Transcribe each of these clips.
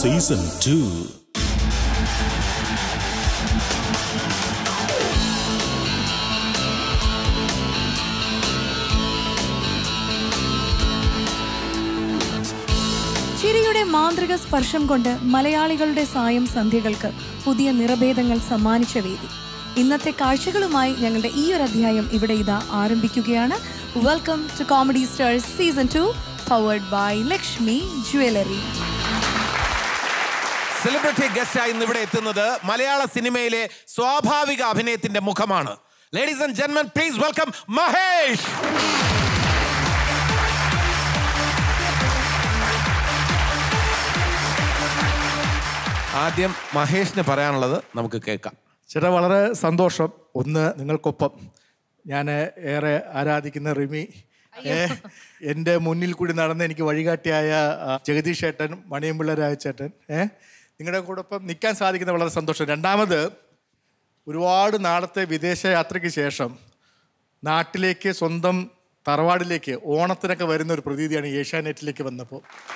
Season two ചിരിയുടെ മാന്ത്രിക സ്പർശം കൊണ്ട് മലയാളികളുടെ സായം സന്ധ്യകൾക്ക് പുതിയ നിറഭേദങ്ങൾ സമ്മാനിച്ച വേദി ഇന്നത്തെ കാഴ്ചകളുമായി ഞങ്ങളുടെ ഈ ഒരു അധ്യായം ഇവിടെ ഇതാ ആരംഭിക്കുകയാണ് welcome to comedy stars season two powered by Lakshmi jewellery celebrity ഗസ്റ്റായി ഇന്ന് ഇവിടെ എത്തുന്നത് മലയാള സിനിമയിലെ സ്വാഭാവിക അഭിനയത്തിന്റെ മുഖമാണ് ലേഡീസ് ആൻഡ് ജെന്മൻ പ്ലീസ് വെൽക്കം മഹേഷ് ആദ്യം മഹേഷിന് പറയാനുള്ളത് നമുക്ക് കേൾക്കാം ചേട്ടാ വളരെ സന്തോഷം ഒന്ന് നിങ്ങൾക്കൊപ്പം ഞാൻ ഏറെ ആരാധിക്കുന്ന റിമി ഏ, എൻ്റെ മുന്നിൽ കൂടി നടന്ന് എനിക്ക് വഴികാട്ടിയായ ആ, ജഗദീഷ് ഏട്ടൻ മണിയമ്പിള്ള രാജചേട്ടൻ ഏ നിങ്ങളുടെ കൂടെ ഒപ്പം നിൽക്കാൻ സാധിക്കുന്ന വളരെ സന്തോഷം രണ്ടാമത് ഒരുപാട് നാളത്തെ വിദേശ യാത്രയ്ക്ക് ശേഷം നാട്ടിലേക്ക് സ്വന്തം തറവാടിലേക്ക് ഓണത്തിനൊക്കെ വരുന്ന ഒരു പ്രതീതിയാണ് ഏഷ്യാനെറ്റിലേക്ക് വന്നപ്പോൾ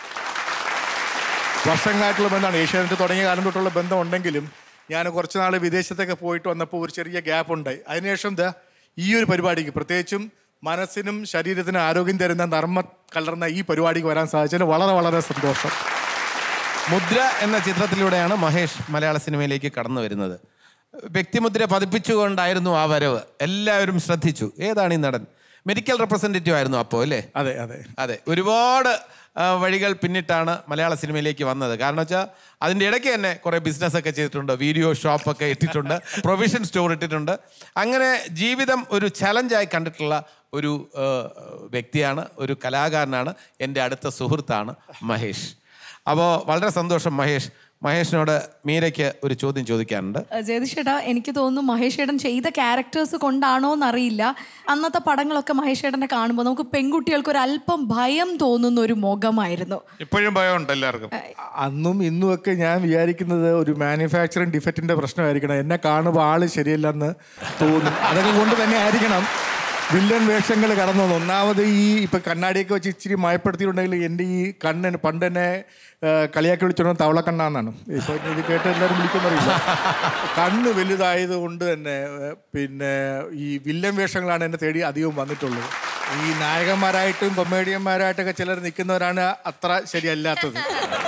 വർഷങ്ങളായിട്ടുള്ള ബന്ധമാണ് ഏഷ്യാനെറ്റ് തുടങ്ങിയ കാലം തൊട്ടുള്ള ബന്ധം ഉണ്ടെങ്കിലും ഞാൻ കുറച്ച് നാൾ വിദേശത്തൊക്കെ പോയിട്ട് വന്നപ്പോൾ ഒരു ചെറിയ ഗ്യാപ്പ് ഉണ്ടായി അതിനുശേഷം ദാ ഈ ഒരു പരിപാടിക്ക് പ്രത്യേകിച്ചും മനസ്സിനും ശരീരത്തിനും ആരോഗ്യം തരുന്ന നർമ്മ കലർന്ന ഈ പരിപാടിക്ക് വരാൻ സാധിച്ചതിൽ വളരെ വളരെ സന്തോഷം മുദ്ര എന്ന ചിത്രത്തിലൂടെയാണ് മഹേഷ് മലയാള സിനിമയിലേക്ക് കടന്നു വരുന്നത് വ്യക്തിമുദ്ര പതിപ്പിച്ചുകൊണ്ടായിരുന്നു ആ വരവ് എല്ലാവരും ശ്രദ്ധിച്ചു ഏതാണ് ഈ നടൻ മെഡിക്കൽ റെപ്രസെൻറ്റേറ്റീവ് ആയിരുന്നു അപ്പോൾ അല്ലേ അതെ അതെ അതെ ഒരുപാട് ആ, വഴികൾ പിന്നിട്ടാണ് മലയാള സിനിമയിലേക്ക് വന്നത് കാരണം വെച്ചാൽ അതിൻ്റെ ഇടയ്ക്ക് തന്നെ കുറേ ബിസിനസ് ഒക്കെ ചെയ്തിട്ടുണ്ട് വീഡിയോ ഷോപ്പൊക്കെ ഇട്ടിട്ടുണ്ട് പ്രൊവിഷൻ സ്റ്റോർ ഇട്ടിട്ടുണ്ട് അങ്ങനെ ജീവിതം ഒരു ചലഞ്ചായി കണ്ടിട്ടുള്ള ഒരു ആ, വ്യക്തിയാണ് ഒരു കലാകാരനാണ് എൻ്റെ അടുത്ത സുഹൃത്താണ് മഹേഷ് അപ്പോൾ വളരെ സന്തോഷം മഹേഷ് മഹേഷിനോട് മീരയ്ക്ക് ഒരു ചോദ്യം ചോദിക്കാനുണ്ട് ജയതിഷേട്ടാ എനിക്ക് തോന്നുന്നു മഹേഷ് ഏട്ടൻ ചെയ്ത ക്യാരക്ടേഴ്സ് കൊണ്ടാണോ എന്നറിയില്ല അന്നത്തെ പടങ്ങളൊക്കെ മഹേഷ് ഏട്ടനെ കാണുമ്പോൾ നമുക്ക് പെൺകുട്ടികൾക്ക് ഒരു അല്പം ഭയം തോന്നുന്ന ഒരു മുഖമായിരുന്നു ഇപ്പോഴും ഭയമുണ്ട് എല്ലാവർക്കും അന്നും ഇന്നും ഒക്കെ ഞാൻ വിചാരിക്കുന്നത് ഒരു മാനുഫാക്ചറിങ് ഡിഫക്റ്റിന്റെ പ്രശ്നമായിരിക്കണം എന്നെ കാണുമ്പോൾ ആള് ശരിയല്ലെന്ന് തോന്നും അതൊക്കെ കൊണ്ട് തന്നെ ആയിരിക്കണം വില്ലൻ വേഷങ്ങൾ കടന്നു വന്നു ഒന്നാമത് ഈ ഇപ്പൊ കണ്ണാടിയൊക്കെ വെച്ച് ഇച്ചിരി മയപ്പെടുത്തിയിട്ടുണ്ടെങ്കിൽ എൻ്റെ ഈ കണ്ണിന് പണ്ട് തന്നെ ആ, കളിയാക്കി വിളിച്ചോണ്ട് തവളക്കണ്ണാന്നാണ് ഇപ്പൊ ഇത് കേട്ട് എല്ലാവരും വിളിക്കുന്നറിയില്ല കണ്ണ് വലുതായത് കൊണ്ട് തന്നെ ആ, പിന്നെ ഈ വില്ലൻ വേഷങ്ങളാണ് എന്നെ തേടി അധികവും വന്നിട്ടുള്ളത് ഈ നായകന്മാരായിട്ടും കൊമേഡിയന്മാരായിട്ടൊക്കെ ചിലർ നിൽക്കുന്നവരാണ് അത്ര ശരിയല്ലാത്തത്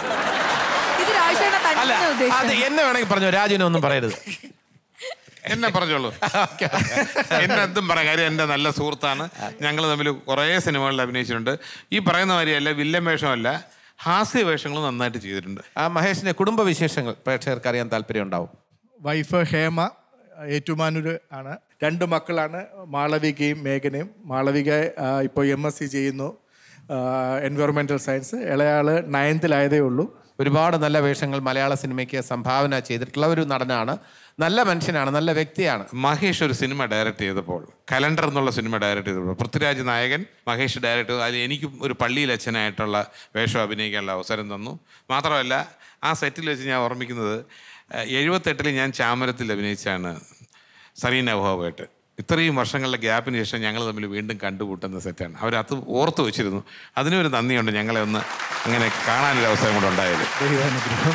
ഇത് രാജേട്ടൻ അല്ല തന്നെ അത് ഉദ്ദേശിച്ചത് എന്നെ വേണമെങ്കിൽ പറഞ്ഞു രാജുവിനെ ഒന്നും പറയരുത് എന്നെ പറഞ്ഞോളൂ എന്നെ എന്തും പറയാം കാര്യം എൻ്റെ നല്ല സുഹൃത്താണ് ഞങ്ങൾ തമ്മിൽ കുറേ സിനിമകളിൽ അഭിനയിച്ചിട്ടുണ്ട് ഈ പറയുന്ന മാതിരിയല്ല വില്ലൻ വേഷമല്ല ഹാസ്യ വേഷങ്ങൾ നന്നായിട്ട് ചെയ്തിട്ടുണ്ട് ആ മഹേഷിന്റെ കുടുംബ വിശേഷങ്ങൾ പ്രേക്ഷകർക്ക് അറിയാൻ താല്പര്യം ഉണ്ടാവും വൈഫ് ഹേമ ഏറ്റുമാനൂർ ആണ് രണ്ട് മക്കളാണ് മാളവികയും മേഘനയും മാളവിക ഇപ്പോൾ എം എസ് സി ചെയ്യുന്നു എൻവയോൺമെൻറ്റൽ സയൻസ് ഇളയാള് നയൻത്തിലായതേ ഉള്ളൂ ഒരുപാട് നല്ല വേഷങ്ങൾ മലയാള സിനിമയ്ക്ക് സംഭാവന ചെയ്തിട്ടുള്ള ഒരു നടനാണ് നല്ല മനുഷ്യനാണ് നല്ല വ്യക്തിയാണ് മഹേഷ് ഒരു സിനിമ ഡയറക്റ്റ് ചെയ്തപ്പോൾ കലണ്ടർ എന്നുള്ള സിനിമ ഡയറക്റ്റ് ചെയ്തപ്പോൾ പൃഥ്വിരാജ് നായകൻ മഹേഷ് ഡയറക്റ്റ് ചെയ്തു അതിൽ എനിക്കും ഒരു പള്ളിയിൽ അച്ഛനായിട്ടുള്ള വേഷം അഭിനയിക്കാനുള്ള അവസരം തന്നു മാത്രമല്ല ആ സെറ്റിൽ വെച്ച് ഞാൻ ഓർമ്മിക്കുന്നത് എഴുപത്തെട്ടിൽ ഞാൻ ചാമരത്തിൽ അഭിനയിച്ചാണ് സരീന അഭാവായിട്ട് ഇത്രയും വർഷങ്ങളുടെ ഗ്യാപ്പിന് ശേഷം ഞങ്ങൾ തമ്മിൽ വീണ്ടും കണ്ടുകൂട്ടുന്ന സെറ്റാണ് അവരത് ഓർത്ത് വെച്ചിരുന്നു അതിനൊരു നന്ദിയുണ്ട് ഞങ്ങളെ ഒന്ന് അങ്ങനെ കാണാനൊരു അവസരം കൂടെ ഉണ്ടായത് ദൈവാനുഗ്രഹം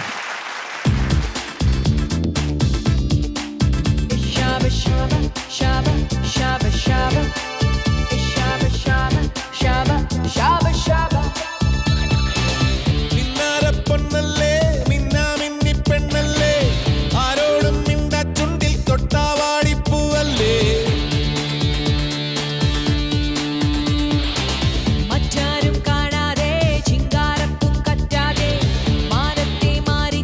Shabba shabba shabba shabba shabba shabba shabba shabba shabba shabba പൊന്നല്ലേ മിന്നാ മിന്നി പെണ്ണല്ലേ ആരോടും മിണ്ട ചുണ്ടിൽ തൊട്ടാവാടിപ്പൂവല്ലേ മറ്റാരും കാണാതെ ചിങ്കാരപ്പും കറ്റാതെ മാനത്തെ മാറി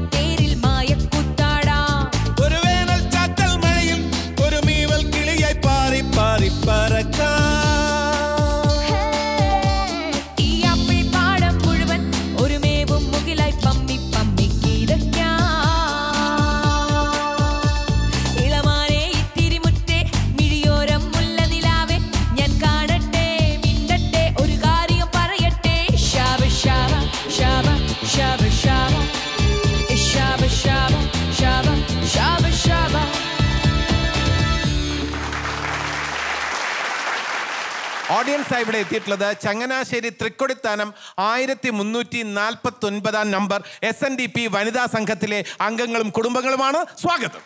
ഓഡിയൻസ് ഇവിടെ എത്തിയിട്ടുള്ളത് ചങ്ങനാശ്ശേരി തൃക്കൊടിത്താനം ആയിരത്തി മുന്നൂറ്റി നാൽപ്പത്തി ഒൻപതാം number S N D P വനിതാ സംഘത്തിലെ അംഗങ്ങളും കുടുംബങ്ങളുമാണ് സ്വാഗതം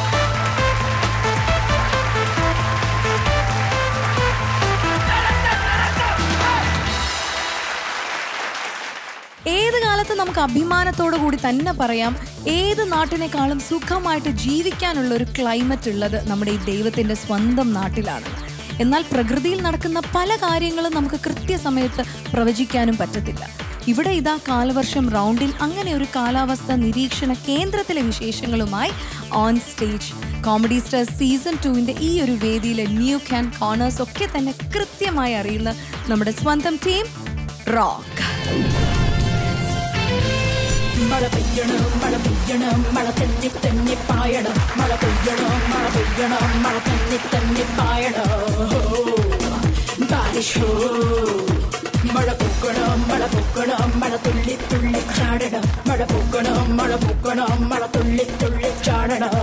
ഏത് കാലത്ത് നമുക്ക് അഭിമാനത്തോടു കൂടി തന്നെ പറയാം ഏത് നാട്ടിനേക്കാളും സുഖമായിട്ട് ജീവിക്കാനുള്ള ഒരു ക്ലൈമറ്റ് ഉള്ളത് നമ്മുടെ ഈ ദൈവത്തിന്റെ സ്വന്തം നാട്ടിലാണ് എന്നാൽ പ്രകൃതിയിൽ നടക്കുന്ന പല കാര്യങ്ങളും നമുക്ക് കൃത്യസമയത്ത് പ്രവചിക്കാനും പറ്റത്തില്ല ഇവിടെ ഇതാ കാലവർഷം റൗണ്ടിൽ അങ്ങനെ ഒരു കാലാവസ്ഥ നിരീക്ഷണ കേന്ദ്രത്തിലെ വിശേഷങ്ങളുമായി on stage comedy star season ടുവിന്റെ ഈ ഒരു വേദിയിലെ ന്യൂ ക്യാൻ കോർണേഴ്സ് ഒക്കെ തന്നെ കൃത്യമായി അറിയുന്ന നമ്മുടെ സ്വന്തം ടീം റോക്ക് മഴ പെയ്യണം മഴ പെയ്യണം മഴ തെന്നി തെന്നി പായണം മഴ പെയ്യണം മഴ പെയ്യണം മഴ തെന്നി തെന്നി പായണം ബാരിഷോ മഴ പൂക്കണം മഴ പൂക്കണം മഴ തുള്ളി തുള്ളി ചാടണം മഴ പൂക്കണം മഴ പൂക്കണം മഴ തുള്ളി തുള്ളി ചാടണം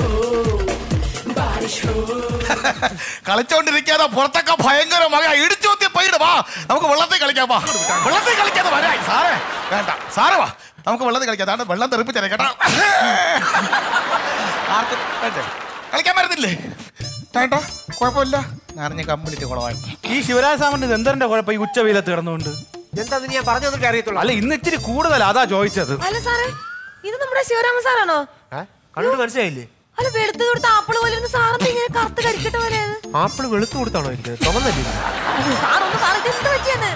ബാരിഷോ കളിച്ചോണ്ടിരിക്കാതെ പുറത്തൊക്കെ ഭയങ്കര മഴ ഇടിച്ചോത്തി പോയിട് വാ നമുക്ക് വെള്ളത്തിൽ കളിക്കാം വാ വെള്ളത്തിൽ കളിക്കാതെ വരായി സാറേ വേണ്ട സാറേ വാ നമുക്ക് വെള്ളത്തിൽ കളിക്കാം അതാണ് വെള്ളം തെറിപ്പിച്ചേ കേട്ടോ ആർക്കും വേണ്ടേ കളിക്കാൻ പറ്റത്തില്ലേ വേണ്ട കുഴപ്പമില്ല ഞാൻ കംപ്ലീറ്റ് കുളമായി ഈ ശിവരാജ സാമന്റെ ഇത് എന്തരന്റെ കുഴപ്പം ഈ ഉച്ചവെയിലത്ത് കിടന്നുകൊണ്ട് എന്താന്ന് ഞാൻ പറഞ്ഞു തന്നിട്ട് അറിയത്തുള്ളൂ അല്ല ഇന്ന് ഇച്ചിരി കൂടുതൽ അതാ ചോദിച്ചത് അല്ല സാറേ ഇത് നമ്മുടെ ശിവരാമൻ സാറാണോ കണ്ടു മനസ്സിലായില്ലേ അല്ല വെളുത്ത് കൊടുത്ത ആപ്പിള് പോലെ ഇരുന്ന് സാറെന്താ ഇങ്ങനെ കറുത്ത് കരിക്കട്ട പോലെ ആപ്പിള് വെളുത്തു കൊടുത്താണോ എനിക്ക് തുറന്നല്ലേ സാറൊന്ന് പറഞ്ഞ എന്ത് പറ്റിയെന്ന്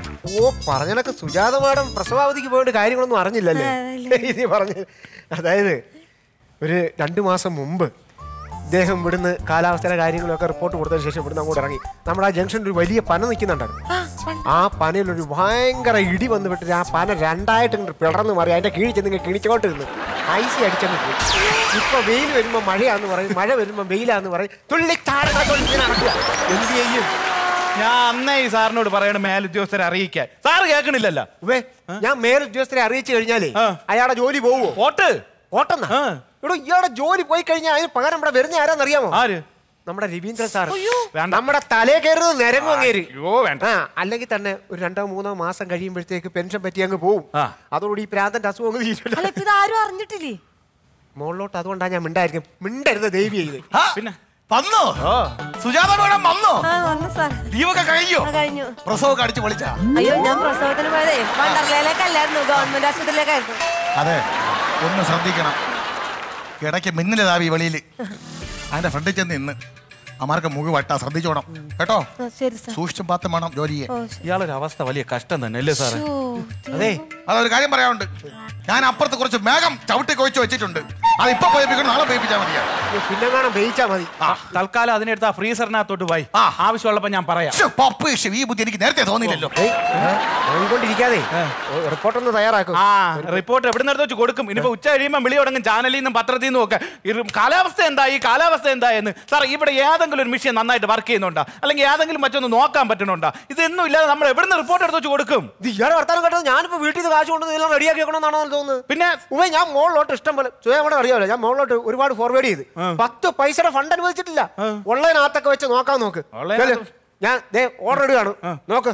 ഓ പറഞ്ഞനൊക്കെ സുജാത മാഡം പ്രസവാവധിക്ക് പോയിട്ട് കാര്യങ്ങളൊന്നും അറിഞ്ഞില്ലല്ലേ ഇത് പറഞ്ഞു അതായത് ഒരു രണ്ട് മാസം മുമ്പ് ഇദ്ദേഹം ഇവിടുന്ന് കാലാവസ്ഥയുടെ കാര്യങ്ങളൊക്കെ റിപ്പോർട്ട് കൊടുത്തതിന് ശേഷം ഇവിടുന്ന് അങ്ങോട്ട് ഇറങ്ങി നമ്മുടെ ആ ജംഗ്ഷനിൽ ഒരു വലിയ പന നിൽക്കുന്നുണ്ടായിരുന്നു ആ പനയിൽ ഒരു ഭയങ്കര ഇടി വന്ന് വിട്ടിട്ട് ആ പന രണ്ടായിട്ട് ഇങ്ങോട്ട് പിളർന്ന് മാറി അതിന്റെ കീഴിൽ ചെന്ന് ഇങ്ങനെ കിണിച്ചോട്ട് ഇരുന്ന് ഐസി അടിച്ചെന്ന് പോയി ഇപ്പൊ വെയിൽ വരുമ്പോ മഴയാന്ന് പറയും മഴ വരുമ്പോ വെയിലാന്ന് പറയും തുള്ളിച്ചാടുന്ന തുള്ളി നടക്കുക എന്ത് ചെയ്യും ഞാൻ അന്നേ ഈ സാറിനോട് പറയണ മേലുദ്യോഗസ്ഥരെ അറിയിക്കാൻ സാറ് കേൾക്കണില്ലല്ലോ ഉവ്വേ, ഞാൻ മേലുദ്യോഗസ്ഥരെ അറിയിച്ചു കഴിഞ്ഞാലേ ആ. അയാളുടെ ജോലി പോവോ പോട്ട് ഓട്ടെന്നാ ആ. ഇവിടെ ഇയാളുടെ ജോലി പോയി കഴിഞ്ഞാൽ അതിന് പകരം ഇവിടെ വരുന്ന ആരാന്നറിയാമോ ആര് നമ്മുടെ രവീന്ദ്രൻ സാർ വേണ്ട. നമ്മുടെ തലേ കയറുന്നത് നിരങ്ങും അങ്ങേര് അയ്യോ വേണ്ട ആ അല്ലെങ്കിൽ തന്നെ ഒരു രണ്ടോ മൂന്നോ മാസം കഴിയുമ്പോഴത്തേക്ക് പെൻഷൻ പറ്റി അങ്ങ് പോവും ആ. അതോടുകൂടി ഈ പ്രാന്തന്റെ അസുഖം അങ്ങ് തീരും അല്ല ഇപ്പൊ ഇത് ആരും അറിഞ്ഞിട്ടില്ലേ മുകളിലോട്ട് അതുകൊണ്ടാണ് ഞാൻ മിണ്ടായിരിക്കും മിണ്ടരുത് ദേവി ഇത് പിന്നെ വന്നോ സുജാത മേഡം വന്നോ ആ വന്നു സാർ ലീവൊക്കെ കഴിഞ്ഞോ ആ കഴിഞ്ഞു പ്രസവമൊക്കെ അടിച്ച് പൊളിച്ചാ അയ്യോ ഞാൻ പ്രസവത്തിന് പോയതേ വണ്ടർലയിലേക്കല്ലായിരുന്നു ഗവൺമെന്റ് ആശുപത്രിയിലേക്കായിരുന്നു അതെ ഒന്ന് ശ്രദ്ധിക്കണം ഇടയ്ക്ക് മിന്നലതാവി വെളിയിൽ അതിന്റെ ഫ്രണ്ടിൽ ചെന്ന് ഇന്ന് അമാർക്ക് മുഖ വട്ടാ ശ്രദ്ധിച്ചോണം കേട്ടോ ആ, ശരി സാർ സൂക്ഷിച്ചും പാത്തും വേണം ജോലി ചെയ്യാൻ ഓ ശരി ഇയാളൊരു അവസ്ഥ വലിയ കഷ്ടം തന്നെ അല്ലേ സാറേ ഓ, അതെ അതൊരു കാര്യം പറയാനുണ്ട് ഞാൻ അപ്പുറത്ത് കുറച്ച് മേഘം ചവിട്ടി കൊഴിച്ച് വെച്ചിട്ടുണ്ട് അത് ഇപ്പൊ പോയിപ്പിക്കണം നാളെ പോയിപ്പിച്ചാൽ മതിയാ പിന്നെ കാണാൻ വേയിച്ചാ മതി തൽക്കാലം അതിനെടുത്ത് ആ ഫ്രീസറിനകത്തോട്ട് പോയി ആ. ആവശ്യമുള്ളപ്പോ ഞാൻ പറയാം ശ്ശെ, പപ്പ് ശ്ശെ, ഈ ബുദ്ധി എനിക്ക് നേരത്തെ തോന്നിയില്ലല്ലോ നോയിക്കൊണ്ടിരിക്കാതെ റിപ്പോർട്ടൊന്ന് തയ്യാറാക്കും ആ റിപ്പോർട്ട് എവിടെ നിന്ന് വെച്ച് കൊടുക്കും ഇനിയിപ്പോ ഉച്ച കഴിയുമ്പോൾ വിളി തുടങ്ങും ചാനലിൽ നിന്നും പത്രത്തിൽ നിന്നും ഒക്കെ ഈ കാലാവസ്ഥ എന്താ ഈ കാലാവസ്ഥ എന്താ എന്ന് സാർ ഇവിടെ ഏതെങ്കിലും ഒരു മിഷ്യൻ നന്നായിട്ട് വർക്ക് ചെയ്യുന്നുണ്ടോ അല്ലെങ്കിൽ ഏതെങ്കിലും മറ്റൊന്ന് നോക്കാൻ പറ്റുന്നുണ്ടോ ഇതൊന്നും ഇല്ലാതെ നമ്മൾ എവിടെ നിന്ന് റിപ്പോർട്ട് എടുത്ത് വെച്ച് കൊടുക്കും ഇത് ഇയാളെ വർത്താനം കേട്ടത് ഞാനിപ്പോ വീട്ടിൽ നിന്ന് കാശ് കൊണ്ട് ഇതെല്ലാം റെഡിയാക്കി വെക്കണമെന്നാണോ തോന്നുന്നത് പിന്നെ ഉവ്വേ ഞാൻ മോളിലോട്ട് ഇഷ്ടം പോലെ സുഖം അറിയാമല്ലോ ഞാൻ മോളിലോട്ട് ഒരുപാട് ഫോർവേഡ് ചെയ്ത് പത്ത് പൈസയുടെ ഫണ്ട് അനുവദിച്ചിട്ടില്ല ഉള്ളതിനകത്തൊക്കെ വെച്ച് നോക്കാൻ നോക്ക് ഉള്ളതിനകത്ത് ചെല്ല്. ഞാൻ ദേ ഓർഡർ ഇടുകയാണ് നോക്ക്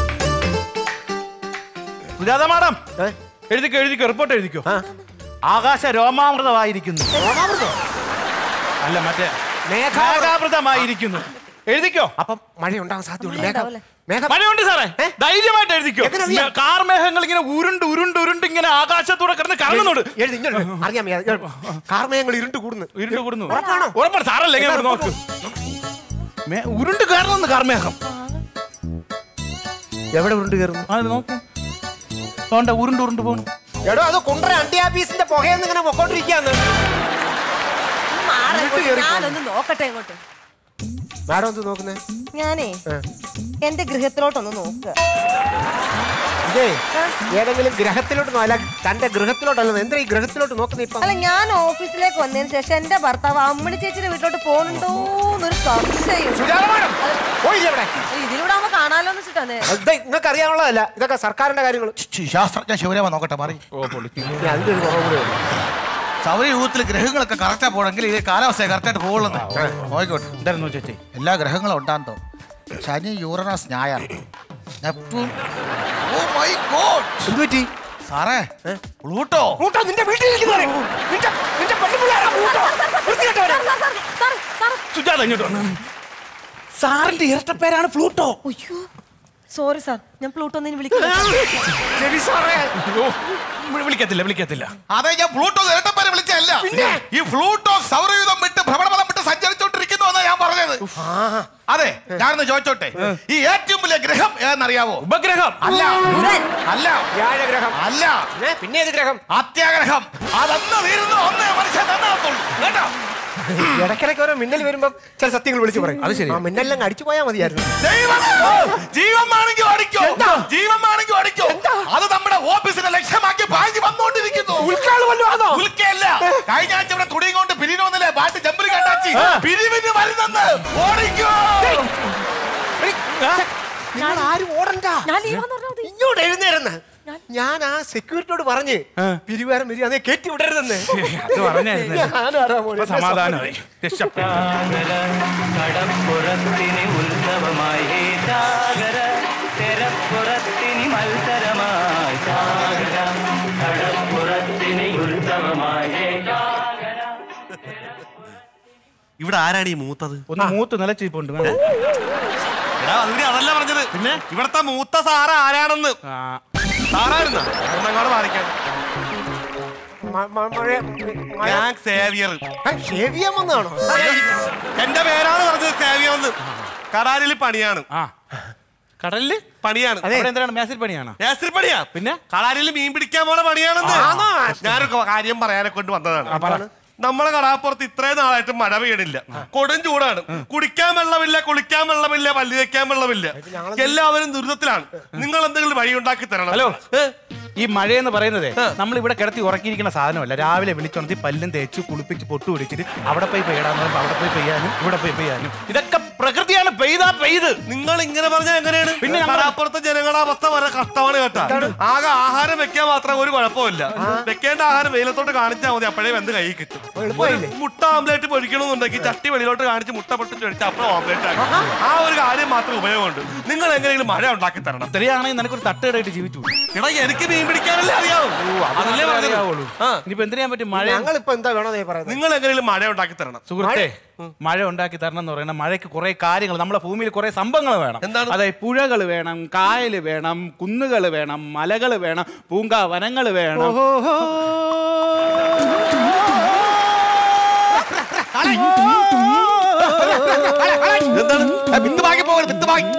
സുജാത മാഡം ഏ? എഴുതിക്കോ എഴുതിക്കോ റിപ്പോർട്ട് എഴുതിക്കോ ആ. ആകാശ രോമാമൃതമായിരിക്കുന്നു അല്ല മറ്റേ മേഘാവൃതം. മേഘാമൃതമായിരിക്കുന്നു എഴുതിക്കോ അപ്പം മഴ ഉണ്ടാകാൻ സാധ്യതയുണ്ട് മേഘം ഉണ്ടാവൂലേ? മേഘം മഴയുണ്ട് സാറേ ഏ? ധൈര്യമായിട്ട് എഴുതിക്കോ എങ്ങനെ അറിയാം? മേ- കാർമേഘങ്ങൾ ഇങ്ങനെ ഉരുണ്ട് ഉരുണ്ട് ഉരുണ്ട് ഇങ്ങനെ ആകാശത്തൂടെ കിടന്ന് കറങ്ങുന്നുണ്ട് എഴുതി ഇങ്ങോട്ട് അറിയാം കാർമയങ്ങൾ ഇരുണ്ട് കൂടുന്നു ഇരുണ്ട് കൂടുന്നു ഉറപ്പാണോ? ഉറപ്പാണ് സാറല്ലേ ഇങ്ങനെ ഇവിടെ നോക്ക് മേ- ഉരുണ്ട് കയറുന്നു കാർമേഘം എവിടെ ഉരുണ്ട് കയറുന്നു അത് നോക്ക് തോണ്ട ഉരുണ്ട് ഉരുണ്ട് പോണു എടോ അത് കുണ്ടറ അണ്ടി ആഫീസിന്റെ പുകയെന്ന് ഇങ്ങനെ പൊക്കോണ്ടിരിക്കാന്ന് ഒന്ന് മാറ് ഇരുട്ട് ഇങ്ങോട്ട്. കേറി ഞാനൊന്ന് നോക്കട്ടെ ഇങ്ങോട്ട് മാഡം എന്ത് നോക്കുന്നേ ഞാനേ എന്റെ ഗൃഹത്തിലോട്ടൊന്ന് നോക്കുക ഇതേ ഏതെങ്കിലും ഗ്രഹത്തിലോട്ട് നോ- അല്ല തന്റെ ഗൃഹത്തിലോട്ടല്ല എന്താ ഈ ഗ്രഹത്തിലോട്ട് നോക്കുന്ന ഇപ്പൊ അല്ല ഞാൻ ഓഫീസിലേക്ക് വന്നതിന് ശേഷം എന്റെ ഭർത്താവ് അമ്മണി ചേച്ചിയുടെ വീട്ടിലോട്ട് പോകുന്നുണ്ടോ എന്നൊരു സംശയം സുജാത മാഡം പോയില്ലേ ഇവിടെ ഇതിലൂടെ ആവുമ്പോ കാണാലോ എന്ന് വെച്ചിട്ടാണ് നിങ്ങൾക്ക് അറിയാനുള്ളതല്ല ഇതൊക്കെ സർക്കാരിന്റെ കാര്യങ്ങൾ ശ്ശി, ശാസ്ത്രജ്ഞ ശിവരാമ നോക്കട്ടെ മാറി അതിന്റെ ഒരു കുറവ് കൂടെ ഉണ്ട്. സൗരയൂഹത്തിൽ ഗ്രഹങ്ങളൊക്കെ കറക്റ്റാ പോകണമെങ്കിൽ ഇത് കാലാവസ്ഥ കറക്റ്റായിട്ട് പോകുള്ളൂ നോക്കിക്കോട്ടെ എന്തായിരുന്നു ചേച്ചി എല്ലാ ഗ്രഹങ്ങളും ഉണ്ടാകും ശനി യൂറനസ് ഞായർ നെപ്റ്റ്യൂൺ ഓ മൈ ഗോഡ് എന്ത് പറ്റി സാറേ പ്ലൂട്ടോ പ്ലൂട്ടോ നിന്റെ വീട്ടിലിരിക്കുന്നവരെ നിന്റെ നിന്റെ പെണ്ണുപിള്ളേരാ പ്ലൂട്ടോ വൃത്തികെട്ടവരെ. സുജാത ഇങ്ങോട്ട് വന്നു സാറിന്റെ ഇരട്ടപ്പേരാണ് ഫ്ലൂട്ടോ അയ്യോ സോറി സാർ ഞാൻ പ്ലൂട്ടോ എന്ന് വിളിക്കുന്നു രവി സാറേ അയ്യോ, വിളിക്കത്തില്ല വിളിക്കത്തില്ല അതെ ഞാൻ പ്ലൂട്ടോ ഇരട്ടപ്പേരെ വിളിച്ചല്ല ഈ ഫ്ലൂട്ടോ സൗരയുധം വിട്ട് ഭ്രമണപഥം വിട്ട് സഞ്ചരിച്ചോണ്ടിരിക്കുന്നു എന്നാ ഞാൻ പറഞ്ഞത് അതെ ഞാനൊന്ന് ചോദിച്ചോട്ടെ ഈ ഏറ്റവും വലിയ ഗ്രഹം ഏതെന്നറിയാവോ ഉപഗ്രഹം അല്ല അല്ല വ്യാഴഗ്രഹം അല്ല ഏ, പിന്നെ ഏത് ഗ്രഹം അത്യാഗ്രഹം അതന്ന് തീരുന്നു ഒന്നേ മനുഷ്യൻ നന്നാകത്തുള്ളൂ കേട്ടോ ഇടയ്ക്കിടയ്ക്ക് ഓരോ മിന്നൽ വരുമ്പോ ചില സത്യങ്ങൾ വിളിച്ചു പറയും അത് ശരി. ആ മിന്നലെല്ലാം അടിച്ചു പോയാൽ മതിയായിരുന്നു ദൈവം ജീവൻ വേണമെങ്കിൽ അടിക്കോ ജീവൻ വേണമെങ്കിൽ അടിക്കോ അത് നമ്മുടെ ഓഫീസിനെ ലക്ഷ്യമാക്കി പാഞ്ഞു വന്നുകൊണ്ടിരിക്കുന്നു ഉൾക്കാള് വല്ലതും ആണോ? ഉൽക്കയല്ല കഴിഞ്ഞ ആഴ്ച ഇവിടെ തുണിയും കൊണ്ട് പിരിവന്നില്ലേ പാട്ട് ജമ്പറി കണ്ടാച്ചി പിരിവിന് വരുന്നെന്ന് ഓടിക്കോ നിങ്ങൾ ആരും ഓടണ്ട ഞാൻ ലീവാന്ന് പറഞ്ഞാൽ മതി ഇങ്ങോട്ട് എഴുന്നേരുന്ന് ഞാൻ ആ സെക്യൂരിറ്റിയോട് പറഞ്ഞ് പിരിവാരം വരി അതേ കയറ്റി വിടരുതെന്ന് അത് പറഞ്ഞായിരുന്നു ഞാനാരാ മോനെ? ഇപ്പൊ സമാധാനമായി രക്ഷപ്പെട്ടു കടപ്പുറത്തിന് ഉത്സവമായി സാഗര തെരപ്പുറത്തിന് മത്സരമായി സാഗര കടപ്പുറത്തിന് ഉത്സവമായി ഇവിടെ ആരാണ് ഈ മൂത്തത് ഒന്ന് മൂത്ത് നിലച്ചിപ്പുണ്ട് എടാ അതിന് അതല്ല പറഞ്ഞത് പിന്നെ ഇവിടത്തെ മൂത്ത സാറ ആരാണെന്ന് സാറായിരുന്ന അങ്ങോട്ട് മാറിക്കാൻ മ- മ- മഴ- മഴ- ഞാൻ സേവിയർ ആ, ഷേവ് ചെയ്യാൻ വന്നതാണോ എന്റെ പേരാണ് പറഞ്ഞത് സേവിയർ എന്ന് കടാലിൽ പണിയാണ് ആ കടലില് പണിയാണ് അവിടെ എന്തിനാണ് മേസിൽ പണിയാണോ മേസ്ത്രി പണിയാ പിന്നെ കടാലിൽ മീൻ പിടിക്കാൻ പോണ പണിയാണെന്ന് ആണോ? ഞാനൊരു കാര്യം പറയാനെ കൊണ്ട് വന്നതാണ് നമ്മളെ കടാപ്പുറത്ത് ഇത്രയും നാളായിട്ട് മഴ പെയ്യണില്ല കൊടും ചൂടാണ് കുടിക്കാൻ വെള്ളമില്ല കുളിക്കാൻ വെള്ളമില്ല പല്ലി വെക്കാൻ വെള്ളമില്ല എല്ലാവരും ദുരിതത്തിലാണ് നിങ്ങൾ എന്തെങ്കിലും വഴി ഉണ്ടാക്കി തരണം ഹലോ ഈ മഴയെന്ന് പറയുന്നത് നമ്മൾ ഇവിടെ കിടത്തി ഉറക്കിയിരിക്കുന്ന സാധനമല്ല രാവിലെ വിളിച്ചുണർത്തി പല്ലും തേച്ച് കുളിപ്പിച്ച് പൊട്ടു പിടിച്ചിട്ട് അവിടെ പോയി പെയ്യാന്ന് പറയുമ്പോൾ അവിടെ പോയി പെയ്യാനും ഇവിടെ പോയി പെയ്യാനും ഇതൊക്കെ പ്രകൃതിയാണ് പെയ്താ പെയ്ത് നിങ്ങൾ ഇങ്ങനെ പറഞ്ഞാൽ എങ്ങനെയാണ് പിന്നെ പിന്നെ ഞങ്ങൾ- കടാപ്പുറത്തെ ജനങ്ങളുടെ അവസ്ഥ വളരെ കഷ്ടമാണ് കേട്ടാ ആകെ ആഹാരം വെക്കാൻ മാത്രം ഒരു കുഴപ്പമില്ല വെക്കേണ്ട ആഹാരം വെയിലത്തോട്ട് കാണിച്ചാൽ മതി അപ്പോഴേ വെന്ത് കൈ കിട്ടും ഒരു മുട്ട ഓംലേറ്റ് പൊരിക്കണമെന്നുണ്ടെങ്കിൽ ചട്ടി വെളിയിലോട്ട് കാണിച്ച് മുട്ട പൊട്ടിച്ച് ഒഴിച്ച് അപ്പോൾ ഓംലേറ്റ് ആക്കി ആ ഒരു കാര്യം മാത്രം ഉപയോഗമുണ്ട് നിങ്ങൾ എങ്ങനെയെങ്കിലും മഴ ഉണ്ടാക്കി തരണം ഇത്രയാണെങ്കിൽ നിനക്കൊരു തട്ടുകടായിട്ട് ജീവിച്ചു എടാ എനിക്ക് മീൻ പിടിക്കാനല്ലേ അറിയാവൂ അതല്ലേ പറഞ്ഞത് ആ. ഇനിയിപ്പോ എന്തിനാ പറ്റും മഴ ഞങ്ങൾ ഇപ്പൊ എന്താ വേണോ നീ പറയുന്നത് നിങ്ങൾ എങ്ങനെയെങ്കിലും മഴ ഉണ്ടാക്കി തരണം സുഹൃത്തെ മഴ ഉണ്ടാക്കി തരണം എന്ന് പറയുന്ന മഴയ്ക്ക് കുറെ കാര്യങ്ങൾ നമ്മുടെ ഭൂമിയിൽ കുറെ സംഭവങ്ങൾ വേണം എന്താണ്? അതായത് പുഴകൾ വേണം കായൽ വേണം കുന്നുകൾ വേണം മലകൾ വേണം പൂങ്കാ വനങ്ങൾ വേണം എന്താണ് ഏ, വിത്ത് വാങ്ങി പോകരുത് വിത്ത് വാങ്ങി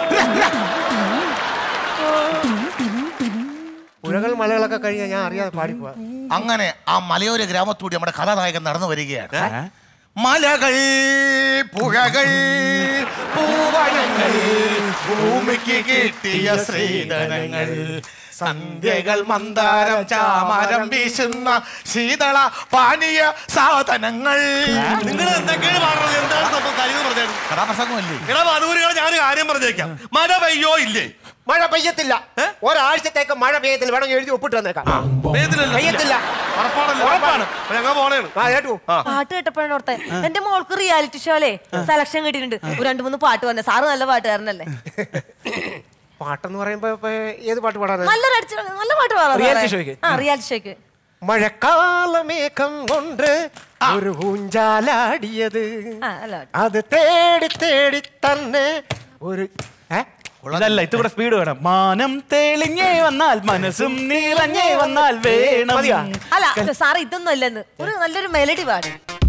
പുഴകൾ മലകളൊക്കെ കഴിഞ്ഞാൽ ഞാൻ അറിയാതെ പാടിപ്പോവാ അങ്ങനെ ആ മലയോര ഗ്രാമത്തൂടി നമ്മുടെ കഥാനായകൻ നടന്നു വരികയാണ് മലകൾ പുഴകൾ പൂവനങ്ങൾ ഭൂമിക്ക് കിട്ടിയ ശ്രീധനങ്ങൾ സന്ധ്യകൾ മന്ദാരം ചാമരം വീശുന്ന ശീതള പാനീയ സാധനങ്ങൾ നിങ്ങൾ എന്തൊക്കെയാണ് പറഞ്ഞത് എന്താണ് സംഭവം കാര്യം എന്ന് പറഞ്ഞത് കഥാപ്രസംഗമല്ലേ എടാ മധുരികളെ ഞാൻ കാര്യം പറഞ്ഞേക്കാം മഴ പെയ്യോ ഇല്ലേ മഴ പെയ്യത്തില്ല ഒരാഴ്ചത്തേക്ക് മഴ പെയ്യത്തില്ല വേണം എഴുതി ഒപ്പിട്ട് വന്നേക്കാം പെയ്യത്തില്ലല്ലോ. പെയ്യത്തില്ല ഉറപ്പാണല്ലോ ഉറപ്പാണ് ഞങ്ങൾ പോണേണ് ആ കേട്ടു പാട്ട് കേട്ടപ്പോഴാണ് ഓർത്തെ എന്റെ മോൾക്ക് റിയാലിറ്റി ഷോയിലെ സെലക്ഷൻ കിട്ടിയിട്ടുണ്ട് ഒരു രണ്ട് മൂന്ന് പാട്ട് വന്നെ സാറ് നല്ല പാട്ടുകാരനല്ലേ പാട്ടെന്ന് പറയുമ്പോ ഇപ്പൊ ഏത് പാട്ട് പാടാൻ നല്ലൊരു അടിച്ചു നല്ല പാട്ട് പാടാം Reality ഷോയ്ക്ക്? ആ റിയാലിറ്റി ഷോയ്ക്ക് മഴക്കാലമേഘം കൊണ്ട് ഒരു ഊഞ്ചാലാടിയത് ആ അല്ല അത് തേടി തേടി തന്നെ ഒരു ഏ? ഇതല്ല ഇത് കൂടെ സ്പീഡ് വേണം മാനം തെളിഞ്ഞേ വന്നാൽ മനസ്സും നിറഞ്ഞേ വന്നാൽ വേണം മതിയോ? അല്ല സാറ് ഇതൊന്നും അല്ലെന്ന് ഒരു നല്ലൊരു മെലഡി പാട്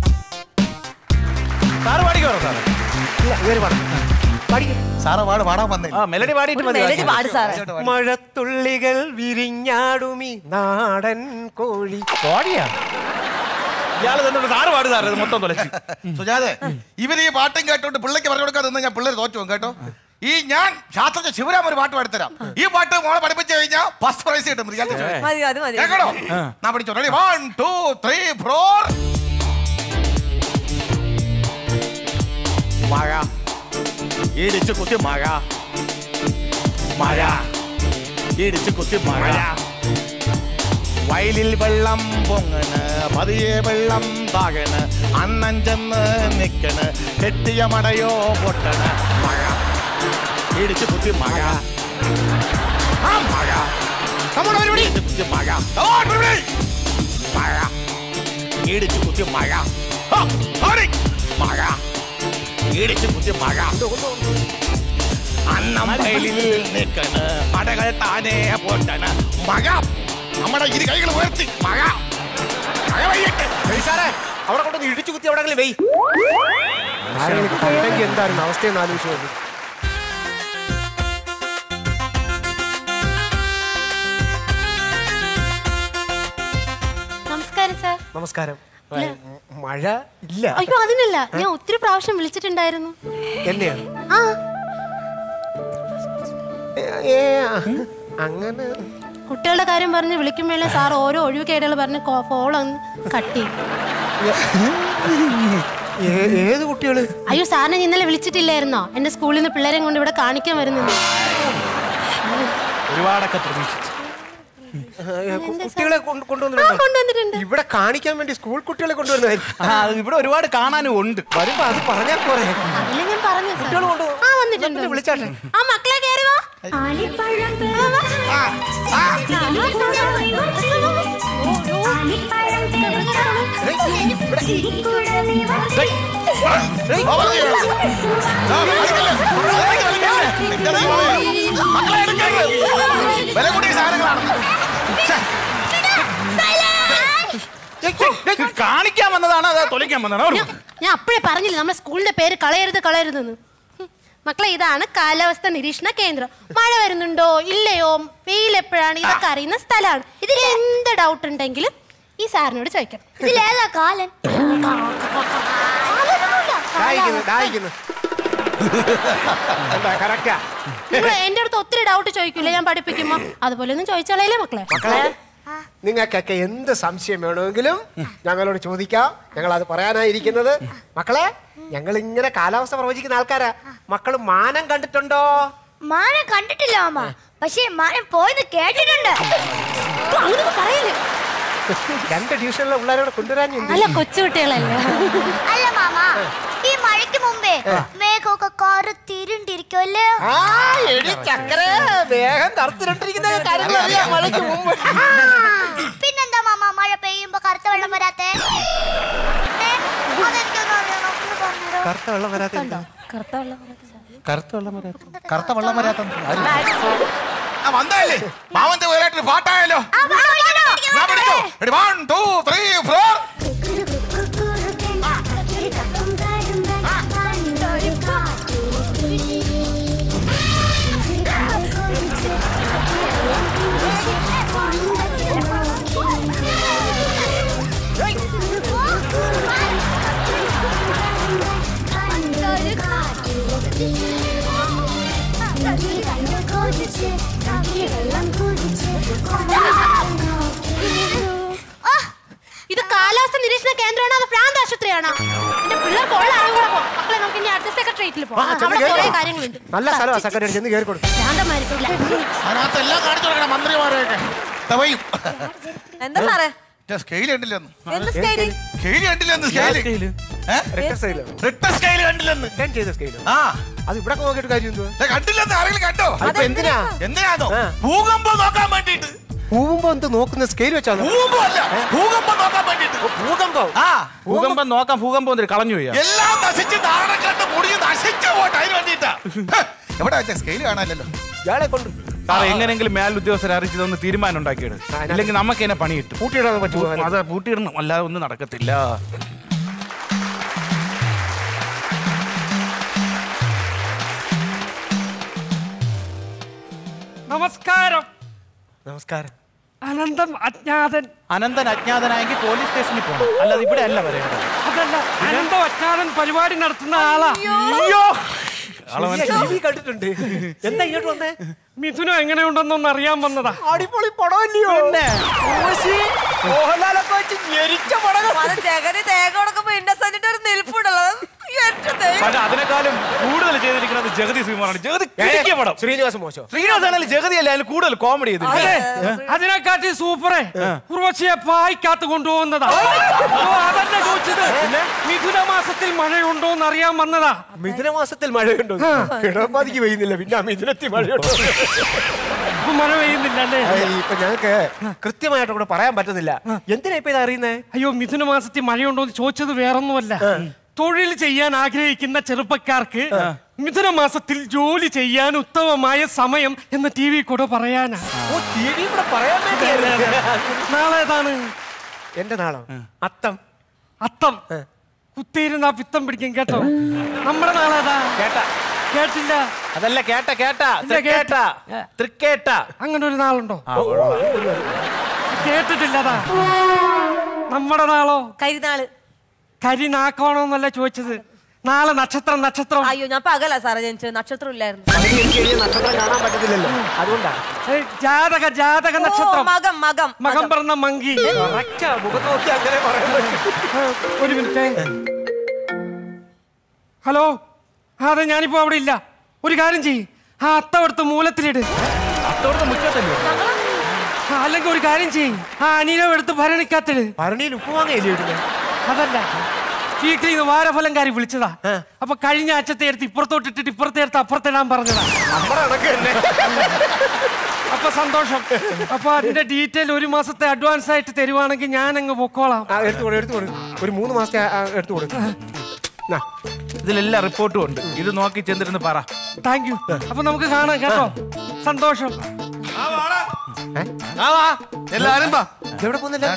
സാറ് പാടിക്കോ സാറ് ഇല്ല, ഇവര് പാടും. പാടിക്ക്. സാറ് പാട് പാടാൻ വന്നേ ആ മെലഡി പാടിയിട്ട് ഒരു മതി മെലഡി പാട് സാറേ മഴത്തുള്ളികൾ വിരിഞ്ഞാടുമി നാടൻ കോഴി പാടിയാ ഇയാള് തന്നിട്ട് സാറ് പാട് സാറ് ഇത് മൊത്തം തുലച്ച് സുജാതെ ഇവര് ഈ പാട്ടും കേട്ടോണ്ട് പിള്ളേക്ക് പറഞ്ഞു കൊടുക്കാതെ നിന്ന് ഞാൻ പിള്ളേർ തോറ്റു പോകും കേട്ടോ ഈ ഞാൻ ശാസ്ത്രജ്ഞ ശിവരാം ഒരു പാട്ട് പാടിത്തരാം ഈ പാട്ട് മോളെ പഠിപ്പിച്ചു കഴിഞ്ഞാൽ ഫസ്റ്റ് പ്രൈസ് കിട്ടും റിയാലിറ്റി ഷോയിൽ. മതി അത് മതി കേൾക്കണോ ഞാൻ പഠിച്ചോ ready one two three four മഴ ഇടിച്ചു കുത്തി മഴ മഴ ഇടിച്ചു കുത്തി മഴ വയലിൽ വെള്ളം പൊങ്ങണ് പതിയെ വെള്ളം താകണ് അണ്ണൻ ചെന്ന് നിക്കണ് കെട്ടിയ മടയോ പൊട്ടണ് മഴ ഇടിച്ചു കുത്തി മഴ ആ മഴ നമ്മുടെ പരിപാടി ഇടിച്ചു കുത്തി മഴ Come on, പരിപാടി. മഴ ഇടിച്ചു കുത്തി മഴ ആ, ഓടി. മഴ ഇടിച്ചു കുത്തി മഴ അന്നം വയലിൽ നിൽക്കണ് മഴകൾ താനേ പൊട്ടണ് മഴ നമ്മുടെ ഇരു കൈകൾ ഉയർത്തി മഴ മഴ പെയ്യട്ടെ സാറേ അവിടെ കൊണ്ടൊന്ന് ഇടിച്ചു കുത്തി എവിടെങ്കിലും വെയ് ആരെങ്കിലും കണ്ടെങ്കിൽ എന്തായിരുന്നു അവസ്ഥയെന്ന് ആലോചിച്ചു നോക്ക്. നമസ്കാരം സാർ നമസ്കാരം ഏ, മഴ ഇല്ല അയ്യോ അതിനല്ല ഞാൻ ഒത്തിരി പ്രാവശ്യം വിളിച്ചിട്ടുണ്ടായിരുന്നു എന്നെയാണ് ആ ഏ, ഏ, അങ്ങനെ കുട്ടികളുടെ കാര്യം പറഞ്ഞ് വിളിക്കുമ്പോഴേ സാർ ഓരോ ഒഴിവുകേടുകൾ പറഞ്ഞ് ഫോൾ ഒന്ന് കട്ട് ചെയ്യും ഏ- ഏത് കുട്ടികള് അയ്യോ സാറിനെ ഇന്നലെ വിളിച്ചിട്ടില്ലായിരുന്നോ എന്റെ സ്കൂളിൽ നിന്ന് പിള്ളേരെ കൊണ്ട് ഇവിടെ കാണിക്കാൻ വരുന്നു ഒരുപാടൊക്കെ പ്രതീക്ഷിച്ചു ഏ, കു- കുട്ടികളെ കൊണ്ട് കൊണ്ടുവന്നിട്ടുണ്ടോ കൊണ്ടുവന്നിട്ടുണ്ട് ഇവിടെ കാണിക്കാൻ വേണ്ടി സ്കൂൾ കുട്ടികളെ കൊണ്ടുവരുന്നതായിരിക്കും ആ, ഇവിടെ ഒരുപാട് കാണാനും ഉണ്ട് വരുമ്പോ അത് പറഞ്ഞാൽ പോരെ അതില് ഞാൻ പറഞ്ഞു കുട്ടികൾ കൊണ്ടു ആ വന്നിട്ടുണ്ട് വിളിച്ചാട്ടെ ആ മക്കളെ കയറി വാ വില കൂടിയ സാധനങ്ങളാണ് കാണിക്കാൻ വന്നതാണ് അത് തൊലിക്കാൻ വന്നതാണ് ഞാൻ- ഞാൻ അപ്പോഴേ പറഞ്ഞില്ല നമ്മുടെ സ്കൂളിന്റെ പേര് കളയരുത് കളയരുതെന്ന് ഹും. മക്കളെ ഇതാണ് കാലാവസ്ഥ നിരീക്ഷണ കേന്ദ്രം മഴ വരുന്നുണ്ടോ ഇല്ലയോ വെയിൽ എപ്പോഴാണ് ഇതൊക്കെ അറിയുന്ന സ്ഥലമാണ് ഇതിൽ എന്ത് ഡൗട്ട് ഉണ്ടെങ്കിലും ഈ സാറിനോട് ചോദിക്കണം ഇതിലേതാ കാലൻ ദാഹിക്കുന്നു ദാഹിക്കുന്നു എന്താ കറക്റ്റാ നിങ്ങൾ എന്റെ അടുത്ത് ഒത്തിരി ഡൗട്ട് ചോദിക്കില്ല ഞാൻ പഠിപ്പിക്കുമ്പോ അതുപോലെ ഒന്നും ചോദിച്ചാലേ മക്കളെ മക്കളെ നിങ്ങൾക്കൊക്കെ എന്ത് സംശയം വേണമെങ്കിലും ഞങ്ങളോട് ചോദിക്കാം ഞങ്ങൾ അത് പറയാനായിരിക്കുന്നത് മക്കളെ ഞങ്ങൾ ഇങ്ങനെ കാലാവസ്ഥ പ്രവചിക്കുന്ന ആൾക്കാരാ മക്കള് മാനം കണ്ടിട്ടുണ്ടോ മാനം കണ്ടിട്ടില്ല മാമ പക്ഷേ മാനം പോയത് കേട്ടിട്ടുണ്ട് അങ്ങനെ പറയല്ലേ രണ്ട് ഡിവിഷനിലെ പിള്ളേരോട് കൊണ്ടുവരാൻ അല്ല കൊച്ചുകുട്ടികളല്ലേ അല്ല മാമ ഈ മഴയ്ക്ക് മുമ്പേ മേഘമൊക്കെ കറുത്തിരുണ്ടിരിക്കുമല്ലോ ആ എടി ചക്കരേ വേഗം കറുത്തിരണ്ടിരിക്കുന്ന കാര്യങ്ങൾ അറിയാം മഴയ്ക്ക് മുമ്പ് പിന്നെന്താ മാമ മഴ പെയ്യുമ്പോ കറുത്ത വെള്ളം വരാത്തെ ഏ? അതെനിക്കൊന്നും അറിയണം ഒന്ന് പറഞ്ഞുതരോ? കറുത്ത വെള്ളം വരാത്ത എന്താ കറുത്ത വെള്ളം കറുത്ത വെള്ളം വരാത്ത കറുത്ത വെള്ളം വരാത്ത ആ വന്നതല്ലേ മാമന്റെ പേരായിട്ട് പാട്ടായാലോ ഞാൻ പഠിച്ചോ വൺ ടു ത്രീ ഫോർ ഇത് കാലാവസ്ഥ നിരീക്ഷണ കേന്ദ്രമാണോ അത് പ്രാന്ത ആശുപത്രിയാണോ എന്റെ പിള്ളേർക്ക് ഉള്ള അറിവ് കൂടെ പോ മക്കളെ നമുക്ക് ഇനി അടുത്ത സെക്രട്ടേറിയറ്റിൽ ആ, പോകാം ചെന്ന് അവിടെ കേറി കുറേ കൊടു. കാര്യങ്ങളുണ്ട് നല്ല സ്ഥലമാണ് സെക്രട്ടറി ചെന്ന് കയറി കൊടുക്കും ഭ്രാന്തന്മാരിക്കില്ല അതിനകത്ത് എല്ലാം കാണിച്ചു കൊടുക്കണം മന്ത്രിമാരെയൊക്കെ തവയും എന്താ സാറേ സ്കെയിൽ കണ്ടില്ലെന്ന് എന്ത് സ്കെയില്? സ്കെയിൽ കണ്ടില്ലെന്ന് സ്കെയിൽ റിട്ട സ്കെയിലോ? റിട്ട സ്കെയിൽ കണ്ടില്ലെന്ന് റിട്ടേൺ ചെയ്ത സ്കെയിലോ? ആ അത് ഇവിടെ നോക്കിയിട്ട് കാര്യം എന്തുവാ? ദേ കണ്ടില്ലെന്ന് ആരെങ്കിലും കണ്ടോ അതിപ്പോ എന്തിനാ എന്തിനാണോ ആ. ഭൂകമ്പം നോക്കാൻ വേണ്ടിട്ട് പൂവുമ്പോ എന്ത് നോക്കുന്ന സ്കെയിൽ വെച്ചാണ് ഭൂകമ്പം അല്ല ഭൂകമ്പം നോക്കാൻ വേണ്ടിട്ട് ഭൂകമ്പം ആ ഭൂകമ്പം നോക്കാം ഭൂകമ്പം എന്തിന് കളഞ്ഞു പോയാ എല്ലാം നശിച്ച് നാടൻ കണ്ട് മുടിഞ്ഞ് നശിച്ചു പോട്ടെ അതിന് വേണ്ടിട്ടാ ഹ്, എവിടെ വെച്ചാ സ്കെയിൽ കാണാനല്ലോ ഇയാളെ കൊണ്ട് സാർ എങ്ങനെയെങ്കിലും മേലുദ്യോഗസ്ഥരെ അറിയിച്ചതൊന്ന് തീരുമാനം ഉണ്ടാക്കിയത് ഇല്ലെങ്കിൽ നമുക്ക് എന്നെ പണി കിട്ടും പൂട്ടിയിടാൻ പറ്റുമോ അതെ പൂട്ടിയിടണം അല്ലാതെ ഒന്നും നടക്കത്തില്ല നമസ്കാരം നമസ്കാരം അനന്തം അജ്ഞാതൻ അനന്തൻ അജ്ഞാതനായെങ്കിൽ പോലീസ് സ്റ്റേഷനിൽ പോകണം അല്ലാതെ ഇവിടെ അല്ല വരേണ്ടത് അതല്ല അനന്തം അജ്ഞാതൻ പരിപാടി നടത്തുന്ന ആളാ അയ്യോ ആളെ മനസ്സിലായി. TV കണ്ടിട്ടുണ്ട് എന്താ ഇങ്ങോട്ട് വന്നേ മിഥുനം എങ്ങനെയുണ്ടെന്നൊന്ന് അറിയാൻ വന്നതാ അടിപൊളി പടമല്ലയോ മോഹൻലാലൊക്കെ വെച്ച് ഞെരിച്ച പടം അത് ജഗതി തേങ്ങ കൊടുക്കുമ്പോ ഇന്നസെന്റ് ഒരു നിൽപ്പുണ്ടല്ലോ എന്റെ ദൈവം. പക്ഷെ അതിനേക്കാളും കൂടുതൽ കൂടുതൽ ചെയ്തിരിക്കുന്നത് ജഗതി ശ്രീകുമാറാണ് ജഗതി കിടുക്കിയ പടം ശ്രീനിവാസ മോശം ശ്രീനിവാസനായാലും ജഗതി അല്ല അതിൽ കൂടുതൽ കോമഡി അതെ ചെയ്തിട്ടുണ്ട് അതിനെക്കാട്ടി സൂപ്പറേ ഉർവശിയെ പായിക്കാത്ത് കൊണ്ടുപോകുന്നതാ ഓ, അതല്ല ചോദിച്ചത് മിഥുന മാസത്തിൽ മഴയുണ്ടോ എന്ന് അറിയാൻ വന്നതാ മിഥുന മാസത്തിൽ മഴയുണ്ടോ കിടപ്പാതിക്ക് പെയ്യുന്നില്ല പിന്നെ ആ മിഥുനത്തിൽ മഴയുണ്ടോ ഇപ്പൊ മഴ പെയ്യുന്നില്ല അല്ലേ ഏയ്, ഇപ്പൊ ഞങ്ങൾക്ക് കൃത്യമായിട്ട് കൂടെ പറയാൻ പറ്റുന്നില്ല എന്തിനാ ഇപ്പൊ ഇത് അറിയുന്നേ അയ്യോ മിഥുന മാസത്തിൽ മഴയുണ്ടോ എന്ന് ചോദിച്ചത് വേറൊന്നുമല്ല തൊഴിൽ ചെയ്യാൻ ആഗ്രഹിക്കുന്ന ചെറുപ്പക്കാർക്ക് മിഥുന മാസത്തിൽ ജോലി ചെയ്യാൻ ഉത്തമമായ സമയം എന്ന് ടി വി കൂടെ പറയാനാ പറയാൻ നാളെ ഏതാണ് എന്റെ നാളോ അത്തം അത്തം കുത്തിയിരുന്ന പിത്തം പിടിക്കും കേട്ടോ നമ്മുടെ നാളേതാ കേട്ടാ കേട്ടില്ല അതല്ല കേട്ട കേട്ട ഇല്ല, കേട്ട. തൃക്കേട്ട തൃക്കേട്ട അങ്ങനെ ഒരു നാളുണ്ടോ കേട്ടിട്ടില്ലതാ നമ്മുടെ നാളോ കരിനാള് കരിനാക്കണമെന്നല്ല ചോദിച്ചത് നാളെ നക്ഷത്രം നക്ഷത്രം അയ്യോ ഞാൻ പകല സാറേ ജനിച്ചത് നക്ഷത്രം ഇല്ലായിരുന്നു എനിക്ക് ഈ നക്ഷത്രം കാണാൻ പറ്റത്തില്ലല്ലോ അതുകൊണ്ടാ ഏയ്, ജാതക ജാതക ഓ, നക്ഷത്രം മകം മകം മകം പറഞ്ഞ മങ്കി കറക്റ്റാ മുഖത്ത് നോക്കി അങ്ങനെ പറയാൻ പറ്റും ഒരു മിനിറ്റ് ഹലോ ആ അതെ ഞാനിപ്പോ അവിടെ ഇല്ല ഒരു കാര്യം ചെയ്യ് ആ അത്തം എടുത്ത് മൂലത്തിലിട് അത്തോടത്തെ മുറ്റത്തല്ലേ ആ, അല്ലെങ്കിൽ ഒരു കാര്യം ചെയ്യ് ആ അനിയനം എടുത്ത് ഭരണിക്കാത്തിട് ഭരണിയിൽ ഉപ്പ് വാങ്ങയില്ലേ ഇടുന്നത് അതല്ല വീട്ടിൽ നിന്ന് വാരഫലംകാരി വിളിച്ചതാ അപ്പൊ കഴിഞ്ഞ അച്ഛത്തെ എടുത്ത് ഇപ്പുറത്തോട്ട് ഇട്ടിട്ട് ഇപ്പുറത്തെ എടുത്ത് അപ്പുറത്തിടാൻ പറഞ്ഞതാ നമ്മുടെ കണക്ക് തന്നെ അപ്പൊ സന്തോഷം അപ്പൊ അതിന്റെ ഡീറ്റെയിൽ ഒരു മാസത്തെ അഡ്വാൻസ് ആയിട്ട് തരുവാണെങ്കിൽ ഞാൻ അങ്ങ് പൊക്കോളാം ആ, എടുത്തു കൊടു എടുത്തു കൊടു ഒരു മൂന്ന് മാസത്തെ ആ, എടുത്തു കൊടു നാ. ഇതിലെല്ലാം റിപ്പോർട്ടും ഉണ്ട് ഇത് നോക്കി ചെന്നിരുന്ന് പറ താങ്ക് യു അപ്പൊ നമുക്ക് കാണാം കേട്ടോ സന്തോഷം ആ വാ എല്ലാരും വാ എവിടെ പോകുന്നില്ല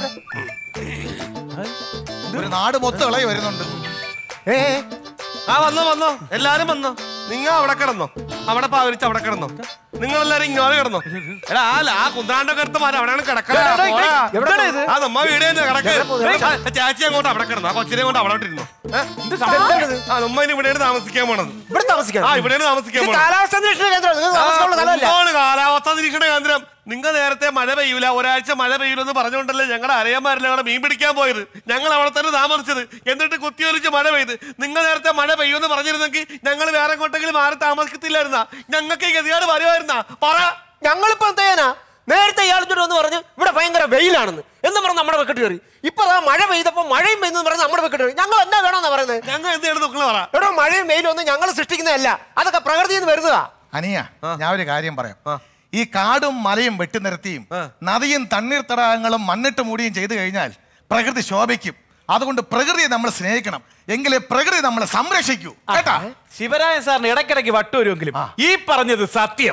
ഒരു നാട് മൊത്തം ഇളകി വരുന്നുണ്ട് ഏ ആ വന്നോ വന്നോ എല്ലാരും വന്നോ നിങ്ങ അവിടെ കിടന്നോ അവിടെ പാവരിച്ച് അവിടെ കിടന്നോ നിങ്ങൾ എല്ലാരും ഇങ്ങോട്ട് കിടന്നോ എടാ ആ ആ കുന്താണ്ടൊക്കെ എടുത്ത് മാറി അവിടെയാണ് കിടക്കണത് ആ നമ്മ വീട് തന്നെ കിടക്ക് ആ, ചാച്ചി അങ്ങോട്ട് അവിടെ കിടന്നു ആ കൊച്ചിനെ കൊണ്ട് അവിടെ ഇരുന്നു ആ നമ്മ ഇനി ഇവിടെയാണ് താമസിക്കാൻ പോണത് ഇവിടെ താമസിക്കാം ആ ഇവിടെയാണ് താമസിക്കാൻ ഇത് പോണത് കാലാവസ്ഥ നിരീക്ഷണ കേന്ദ്രം നിങ്ങൾ താമസിക്കാനുള്ള സ്ഥലമല്ല എന്താണ് കാലാവസ്ഥ നിരീക്ഷണ കേന്ദ്രം നിങ്ങൾ നേരത്തെ മഴ പെയ്യൂല ഒരാഴ്ച മഴ പെയ്യൂലെന്ന് പറഞ്ഞുകൊണ്ടല്ലേ ഞങ്ങളുടെ അറിയാന്മാരില്ല അവിടെ മീൻ പിടിക്കാൻ പോയത് ഞങ്ങൾ അവിടെ തന്നെ താമസിച്ചത് എന്നിട്ട് കുത്തിയൊലിച്ച് മഴ പെയ്ത് നിങ്ങൾ നേരത്തെ മഴ പെയ്യുമെന്ന് പറഞ്ഞിരുന്നെങ്കിൽ ഞങ്ങൾ വേറെ എങ്ങോട്ടെങ്കിലും മാറി താമസിക്കത്തില്ലായിരുന്ന ഞങ്ങൾക്ക് ഈ ഗതികാട് വരുമായിരുന്ന പറ ഞങ്ങളിപ്പോ എന്ത് ചെയ്യാനാ നേരത്തെ ഇയാളിച്ചോട് വന്ന് പറഞ്ഞു ഇവിടെ ഭയങ്കര വെയിലാണെന്ന് എന്ന് പറഞ്ഞ് നമ്മുടെ വെക്കിട്ട് കയറി ഇപ്പൊ ദാ മഴ പെയ്തപ്പോ മഴയും പെയ്യുന്നു പറഞ്ഞ് നമ്മുടെ വെക്കിട്ട് കയറി ഞങ്ങൾ എന്താ വേണമെന്നാ പറയുന്നത് ഞങ്ങൾ എന്ത് ചെയ്യണം നോക്കണ പറ എടോ മഴയും വെയിലും ഒന്നും ഞങ്ങൾ സൃഷ്ടിക്കുന്നതല്ല അതൊക്കെ പ്രകൃതിയിൽ നിന്ന് വരുന്നതാ അനിയ ഞാൻ ഒരു കാര്യം പറയാം ഈ കാടും മലയും വെട്ടിനിരത്തിയും നദിയും തണ്ണീർത്തടാകങ്ങളും മണ്ണിട്ട് മൂടിയും ചെയ്തു കഴിഞ്ഞാൽ പ്രകൃതി ശോഭിക്കും അതുകൊണ്ട് പ്രകൃതിയെ നമ്മൾ സ്നേഹിക്കണം എങ്കിലേ പ്രകൃതി നമ്മളെ സംരക്ഷിക്കൂ കേട്ടാ ശിവരായൻ സാറിന് ഇടയ്ക്കിടയ്ക്ക് വട്ടുവരുമെങ്കിലും ഈ പറഞ്ഞത് സത്യം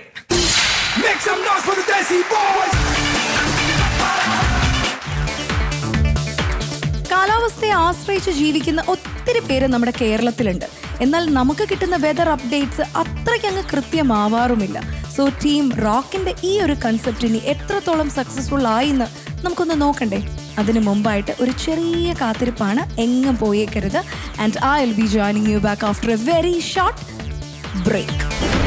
കാലാവസ്ഥയെ ആശ്രയിച്ച് ജീവിക്കുന്ന ഒത്തിരി പേര് നമ്മുടെ കേരളത്തിലുണ്ട് എന്നാൽ നമുക്ക് കിട്ടുന്ന വെതർ അപ്ഡേറ്റ്സ് അത്രയ്ക്കങ്ങ് കൃത്യമാവാറുമില്ല സോ ടീം റോക്കിന്റെ ഈ ഒരു കൺസെപ്റ്റ് ഇനി എത്രത്തോളം സക്സസ്ഫുൾ ആയി എന്ന് നമുക്കൊന്ന് നോക്കണ്ടേ അതിനു മുമ്പായിട്ട് ഒരു ചെറിയ കാത്തിരിപ്പാണ് എങ്ങും പോയേക്കരുത് and I will be joining you back after a very short break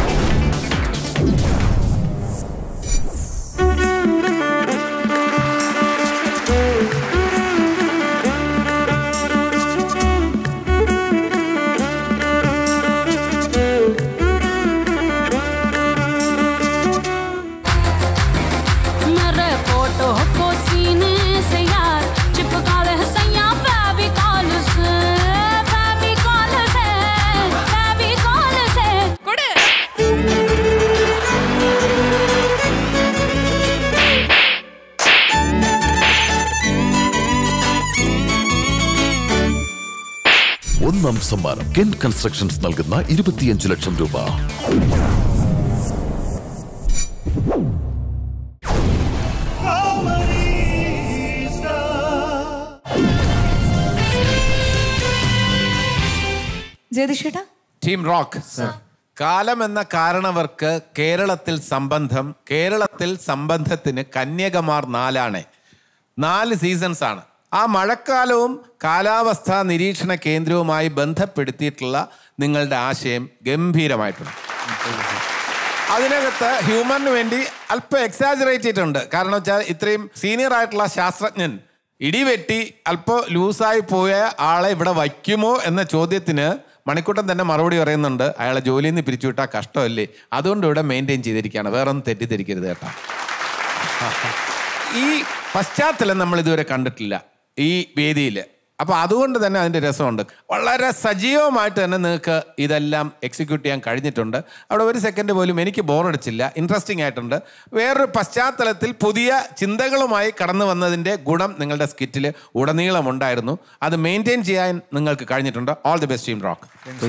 मेरे फोटो को सीने से यार चिपका ले सैया फेविकॉल से फेविकॉल से फेविकॉल से कुड़े ഒന്നാം സമ്മാനം കെൻ കൺസ്ട്രക്ഷൻസ് നൽകുന്ന ഇരുപത്തിയഞ്ച് ലക്ഷം രൂപ ജയതിഷേട്ടാ ടീം റോക്ക് കാലം എന്ന കാരണവർക്ക് കേരളത്തിൽ സംബന്ധം കേരളത്തിൽ സംബന്ധത്തിന് കന്യകമാർ നാലാണ് നാല് സീസൺസ് ആണ് ആ മഴക്കാലവും കാലാവസ്ഥാ നിരീക്ഷണ കേന്ദ്രവുമായി ബന്ധപ്പെടുത്തിയിട്ടുള്ള നിങ്ങളുടെ ആശയം ഗംഭീരമായിട്ടുണ്ട് അതിനകത്ത് ഹ്യൂമറിന് വേണ്ടി അല്പം എക്സാജറേറ്റ് ചെയ്തിട്ടുണ്ട് കാരണം വെച്ചാൽ ഇത്രയും സീനിയർ ആയിട്ടുള്ള ശാസ്ത്രജ്ഞൻ ഇടിവെട്ടി അല്പം ലൂസായി പോയ ആളെ ഇവിടെ വയ്ക്കുമോ എന്ന ചോദ്യത്തിന് മണിക്കൂട്ടൻ തന്നെ മറുപടി പറയുന്നുണ്ട് അയാളെ ജോലിയിൽ നിന്ന് പിരിച്ചുവിട്ടാൽ കഷ്ടമല്ലേ അതുകൊണ്ട് ഇവിടെ മെയിൻറ്റെയിൻ ചെയ്തിരിക്കുകയാണ് വേറെ ഒന്നും തെറ്റിദ്ധരിക്കരുത് കേട്ടോ ഈ പശ്ചാത്തലം നമ്മൾ ഇതുവരെ കണ്ടിട്ടില്ല ഈ വേദിയിൽ അപ്പോൾ അതുകൊണ്ട് തന്നെ അതിൻ്റെ രസമുണ്ട് വളരെ സജീവമായിട്ട് തന്നെ നിങ്ങൾക്ക് ഇതെല്ലാം എക്സിക്യൂട്ട് ചെയ്യാൻ കഴിഞ്ഞിട്ടുണ്ട് അവിടെ ഒരു സെക്കൻഡ് പോലും എനിക്ക് ബോറടിച്ചില്ല ഇൻട്രസ്റ്റിംഗ് ആയിട്ടുണ്ട് വേറൊരു പശ്ചാത്തലത്തിൽ പുതിയ ചിന്തകളുമായി കടന്നു വന്നതിൻ്റെ ഗുണം നിങ്ങളുടെ സ്കിറ്റിൽ ഉടനീളം ഉണ്ടായിരുന്നു അത് മെയിൻറ്റെയിൻ ചെയ്യാൻ നിങ്ങൾക്ക് കഴിഞ്ഞിട്ടുണ്ട് all the best team rock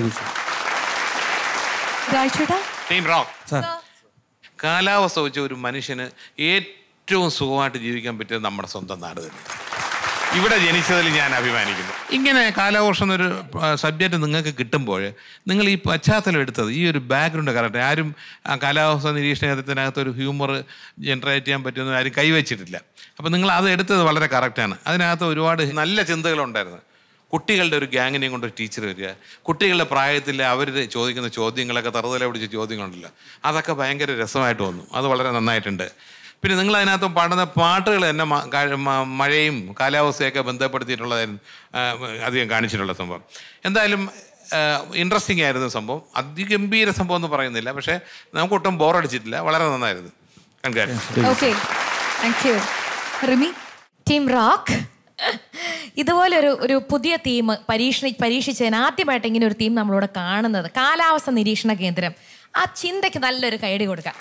രാഴ്ചേട്ടാ ടീം റോക്ക് കാലാവസ്ഥ വെച്ച ഒരു മനുഷ്യന് ഏറ്റവും സുഖമായിട്ട് ജീവിക്കാൻ പറ്റിയത് നമ്മുടെ സ്വന്തം നാട് തന്നെ ഇവിടെ ജനിച്ചതിൽ ഞാൻ അഭിമാനിക്കുന്നു ഇങ്ങനെ കാലവർഷം എന്നൊരു സബ്ജക്റ്റ് നിങ്ങൾക്ക് കിട്ടുമ്പോൾ നിങ്ങൾ ഈ പശ്ചാത്തലം എടുത്തത് ഈ ഒരു ബാക്ക്ഗ്രൗണ്ട് കറക്റ്റ് ആരും ആ കാലാവസ്ഥ നിരീക്ഷണത്തിനകത്ത് ഒരു ഹ്യൂമർ ജനറേറ്റ് ചെയ്യാൻ പറ്റുമെന്ന് ആരും കൈവച്ചിട്ടില്ല അപ്പോൾ നിങ്ങൾ അത് എടുത്തത് വളരെ കറക്റ്റാണ് അതിനകത്ത് ഒരുപാട് നല്ല ചിന്തകളുണ്ടായിരുന്നു കുട്ടികളുടെ ഒരു ഗ്യാങ്ങിനെയും കൊണ്ട് ഒരു ടീച്ചർ വരിക കുട്ടികളുടെ പ്രായത്തിൽ അവർ ചോദിക്കുന്ന ചോദ്യങ്ങളൊക്കെ തറുതല പിടിച്ച ചോദ്യങ്ങളുണ്ടല്ലോ അതൊക്കെ ഭയങ്കര രസമായിട്ട് വന്നു അത് വളരെ നന്നായിട്ടുണ്ട് പിന്നെ നിങ്ങൾ അതിനകത്ത് പാടുന്ന പാട്ടുകൾ തന്നെ മ- കാ- മ- മഴയും കാലാവസ്ഥയൊക്കെ ബന്ധപ്പെടുത്തിയിട്ടുള്ളതായിരുന്നു ആ, അധികം കാണിച്ചിട്ടുള്ള സംഭവം എന്തായാലും ഇൻട്രസ്റ്റിംഗ് ആയിരുന്നു സംഭവം അതിഗംഭീര സംഭവം എന്ന് പറയുന്നില്ല പക്ഷേ നമുക്ക് ഒട്ടും ബോറടിച്ചിട്ടില്ല വളരെ നന്നായിരുന്നു congrat okay thank you Rimi team rock ഇതുപോലെ ഒരു ഒരു പുതിയ തീം പരീക്ഷ പരീക്ഷിച്ചതിന് ആദ്യമായിട്ട് ഇങ്ങനെ ഒരു തീം നമ്മളോട് കാണുന്നത് കാലാവസ്ഥ നിരീക്ഷണ കേന്ദ്രം ആ ചിന്തയ്ക്ക് നല്ലൊരു കൈഡി കൊടുക്കാം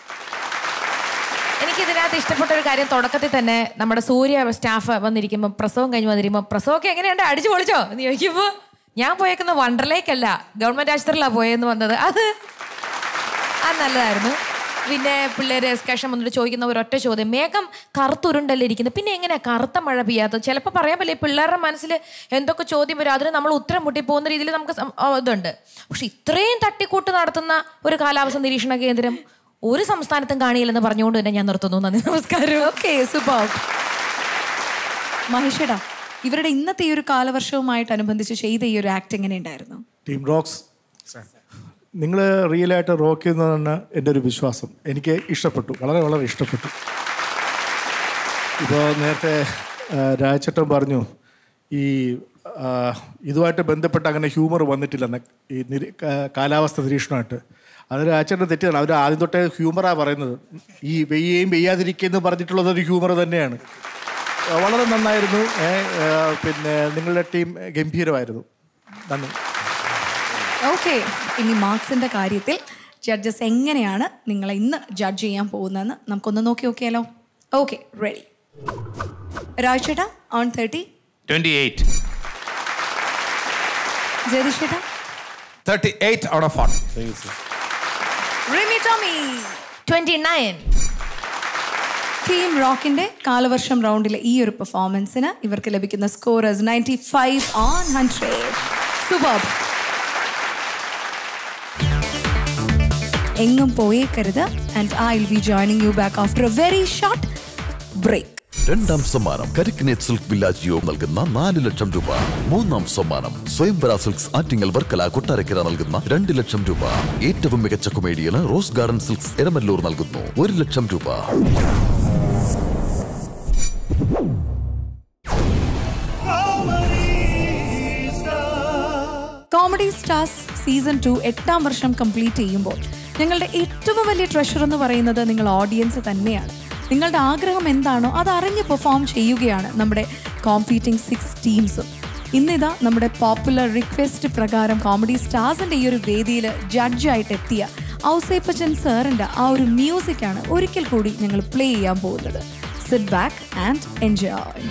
എനിക്ക് ഇതിനകത്ത് ഇഷ്ടപ്പെട്ട ഒരു കാര്യം തുടക്കത്തിൽ തന്നെ നമ്മുടെ സൂര്യ സ്റ്റാഫ് വന്നിരിക്കുമ്പോൾ പ്രസവം കഴിഞ്ഞ് വന്നിരിക്കുമ്പോൾ പ്രസവമൊക്കെ എങ്ങനെയുണ്ട് അടിച്ചു പൊളിച്ചോ എന്ന് ചോദിക്കുമ്പോൾ ഞാൻ പോയേക്കുന്ന വണ്ടർലേക്കല്ല ഗവൺമെന്റ് ആശുപത്രിയിലാണ് പോയെന്ന് വന്നത് അത് അത് നല്ലതായിരുന്നു പിന്നെ പിള്ളേര് എക്സ്കർഷൻ വന്നിട്ട് ചോദിക്കുന്ന ഒരൊറ്റ ചോദ്യം മേഘം കറുത്തുരുണ്ടല്ലേ ഇരിക്കുന്നത് പിന്നെ എങ്ങനെയാ കറുത്ത മഴ പെയ്യാത്തത് ചിലപ്പോൾ പറയാൻ പറ്റില്ല ഈ പിള്ളേരുടെ മനസ്സിൽ എന്തൊക്കെ ചോദ്യം വരും അതിന് നമ്മൾ ഉത്തരം മുട്ടി പോകുന്ന രീതിയിൽ നമുക്ക് സം- ആ, ഇതുണ്ട് പക്ഷെ ഇത്രയും തട്ടിക്കൂട്ട് നടത്തുന്ന ഒരു കാലാവസ്ഥ നിരീക്ഷണ കേന്ദ്രം ഒരു സംസ്ഥാനത്തും കാണിയില്ലെന്ന് പറഞ്ഞുകൊണ്ട് തന്നെ ഞാൻ നിർത്തുന്നു നന്ദി നമസ്കാരം ഓക്കെ സൂപ്പർ മഹേഷേടാ ഇവരുടെ ഇന്നത്തെ ഈ ഒരു കാലവർഷവുമായിട്ടനുബന്ധിച്ച് ചെയ്ത ഈ ഒരു ആക്ട് എങ്ങനെയുണ്ടായിരുന്നു ടീം റോക്സ് നിങ്ങൾ റിയലായിട്ട് റോക്ക് ചെയ്യുന്നതാണ് എൻ്റെ ഒരു വിശ്വാസം എനിക്ക് ഇഷ്ടപ്പെട്ടു വളരെ വളരെ ഇഷ്ടപ്പെട്ടു ഇപ്പോൾ നേരത്തെ ആ, രാജച്ചേട്ടൻ പറഞ്ഞു ഈ ആ, ഇതുമായിട്ട് ബന്ധപ്പെട്ട് അങ്ങനെ ഹ്യൂമർ വന്നിട്ടില്ലെന്ന് ഈ നിരി- കാ- കാലാവസ്ഥ നിരീക്ഷണമായിട്ട് അത് രാജച്ചേട്ടൻ തെറ്റിയാണ് അവർ ആദ്യം തൊട്ടേ ഹ്യൂമറാണ് പറയുന്നത് ഈ വെയ്യേയും വെയ്യാതിരിക്കുകയെന്ന് പറഞ്ഞിട്ടുള്ളത് ഒരു ഹ്യൂമർ തന്നെയാണ് ആ, വളരെ നന്നായിരുന്നു ഏ, ആ, പിന്നെ നിങ്ങളുടെ ടീം ഗംഭീരമായിരുന്നു നന്ദി ഓക്കെ ഇനി മാർക്സിന്റെ കാര്യത്തിൽ ജഡ്ജസ് എങ്ങനെയാണ് നിങ്ങളെ ഇന്ന് ജഡ്ജ് ചെയ്യാൻ പോകുന്നതെന്ന് നമുക്കൊന്ന് നോക്കി നോക്കിയാലോ ഓക്കെ റെഡി രാജേട്ടാ ഓൺ തേർട്ടി ട്വൻറ്റി എയ്റ്റ് ജയതിഷേട്ടാ thirty eight out of forty Rimi Tomy twenty nine team റോക്കിന്റെ കാലവർഷം റൗണ്ടിലെ ഈ ഒരു പെർഫോമൻസിന് ഇവർക്ക് ലഭിക്കുന്ന scorers ninety five on hundred super എങ്ങും പോയേക്കരുത് and I will be joining you back after a very short break രണ്ടാം സമ്മാനം കരിക്കിനേറ്റ് സിൽക്ക് വില്ലാജിയോ നൽകുന്ന നാല് ലക്ഷം രൂപ മൂന്നാം സമ്മാനം സ്വയംവര സിൽക്സ് ആറ്റിങ്ങൽ വർക്കല കൊട്ടാരക്കര നൽകുന്ന രണ്ട് ലക്ഷം രൂപ ഏറ്റവും മികച്ച കൊമേഡിയന് റോസ് ഗാർഡൻ സിൽക്സ് എരമല്ലൂർ നൽകുന്നു ഒരു ലക്ഷം രൂപ കോമഡി സ്റ്റാർസ് സീസൺ ടു എട്ടാം വർഷം കംപ്ലീറ്റ് ചെയ്യുമ്പോൾ ഞങ്ങളുടെ ഏറ്റവും വലിയ ട്രഷർ എന്ന് പറയുന്നത് നിങ്ങൾ ഓഡിയൻസ് തന്നെയാണ് നിങ്ങളുടെ ആഗ്രഹം എന്താണോ അത് അറിഞ്ഞ് പെർഫോം ചെയ്യുകയാണ് നമ്മുടെ കോമ്പീറ്റിംഗ് സിക്സ് ടീംസും ഇന്നിതാ നമ്മുടെ പോപ്പുലർ റിക്വസ്റ്റ് പ്രകാരം കോമഡി സ്റ്റാർസിന്റെ ഈ ഒരു വേദിയിൽ ജഡ്ജായിട്ട് എത്തിയ ഔസേപ്പച്ചൻ സാറിന്റെ ആ ഒരു മ്യൂസിക്കാണ് ഒരിക്കൽ കൂടി ഞങ്ങൾ പ്ലേ ചെയ്യാൻ പോകുന്നത് സിറ്റ് ബാക്ക് ആൻഡ് എൻജോയ്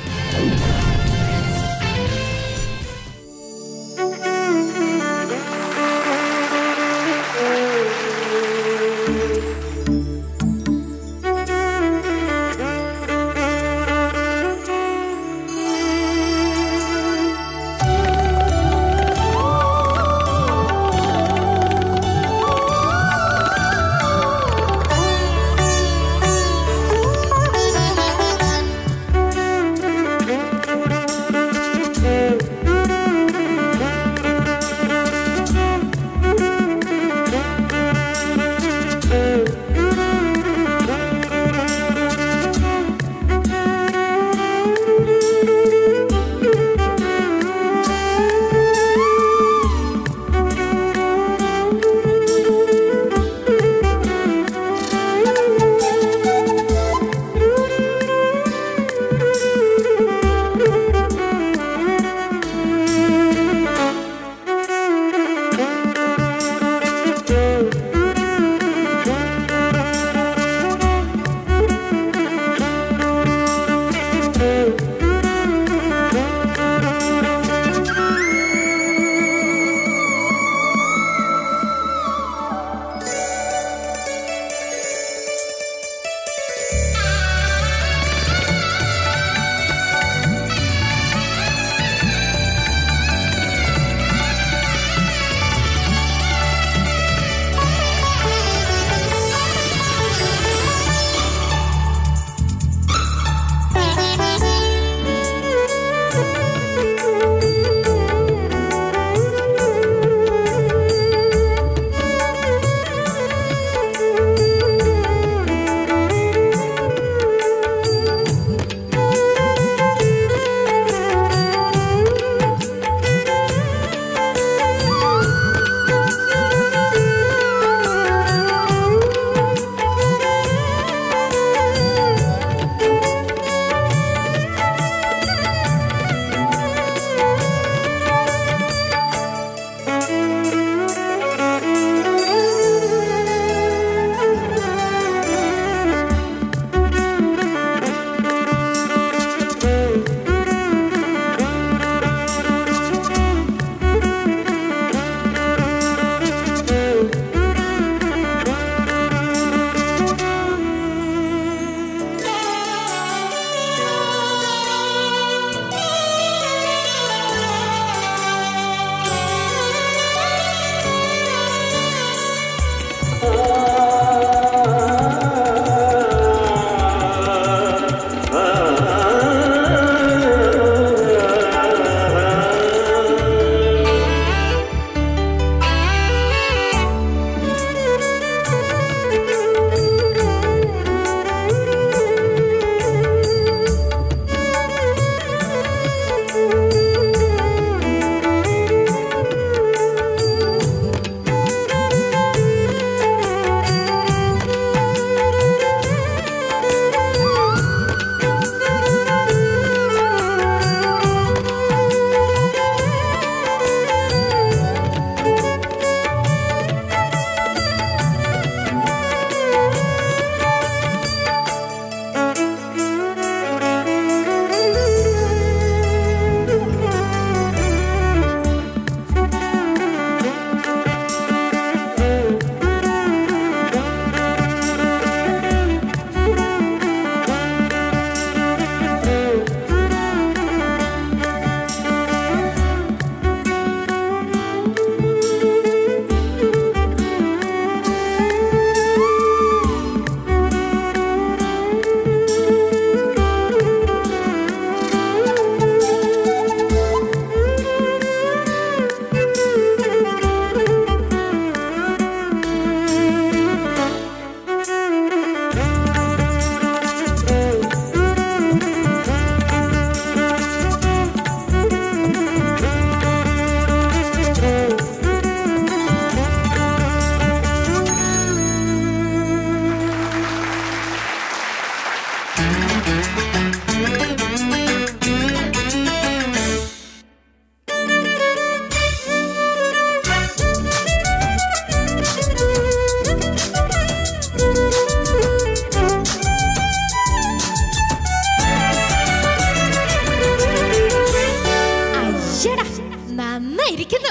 നന്നായിരിക്കുന്നു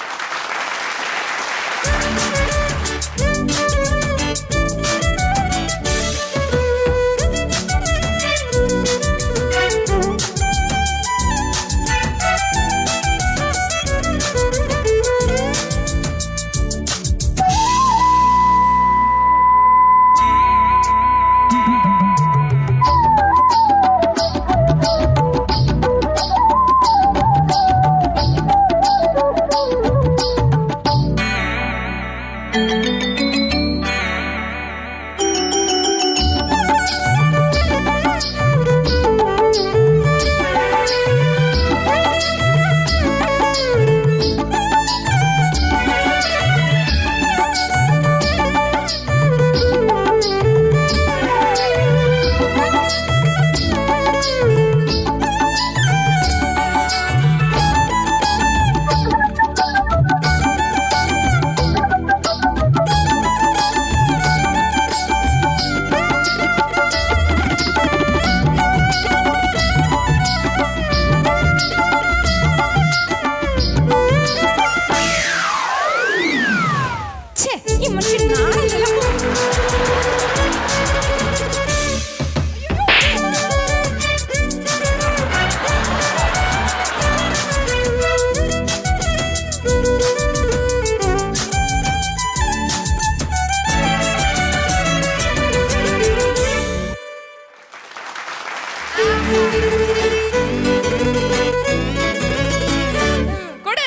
ഛേ, ഈ മനുഷ്യൻ നാണമില്ലല്ലോ. കൊട്.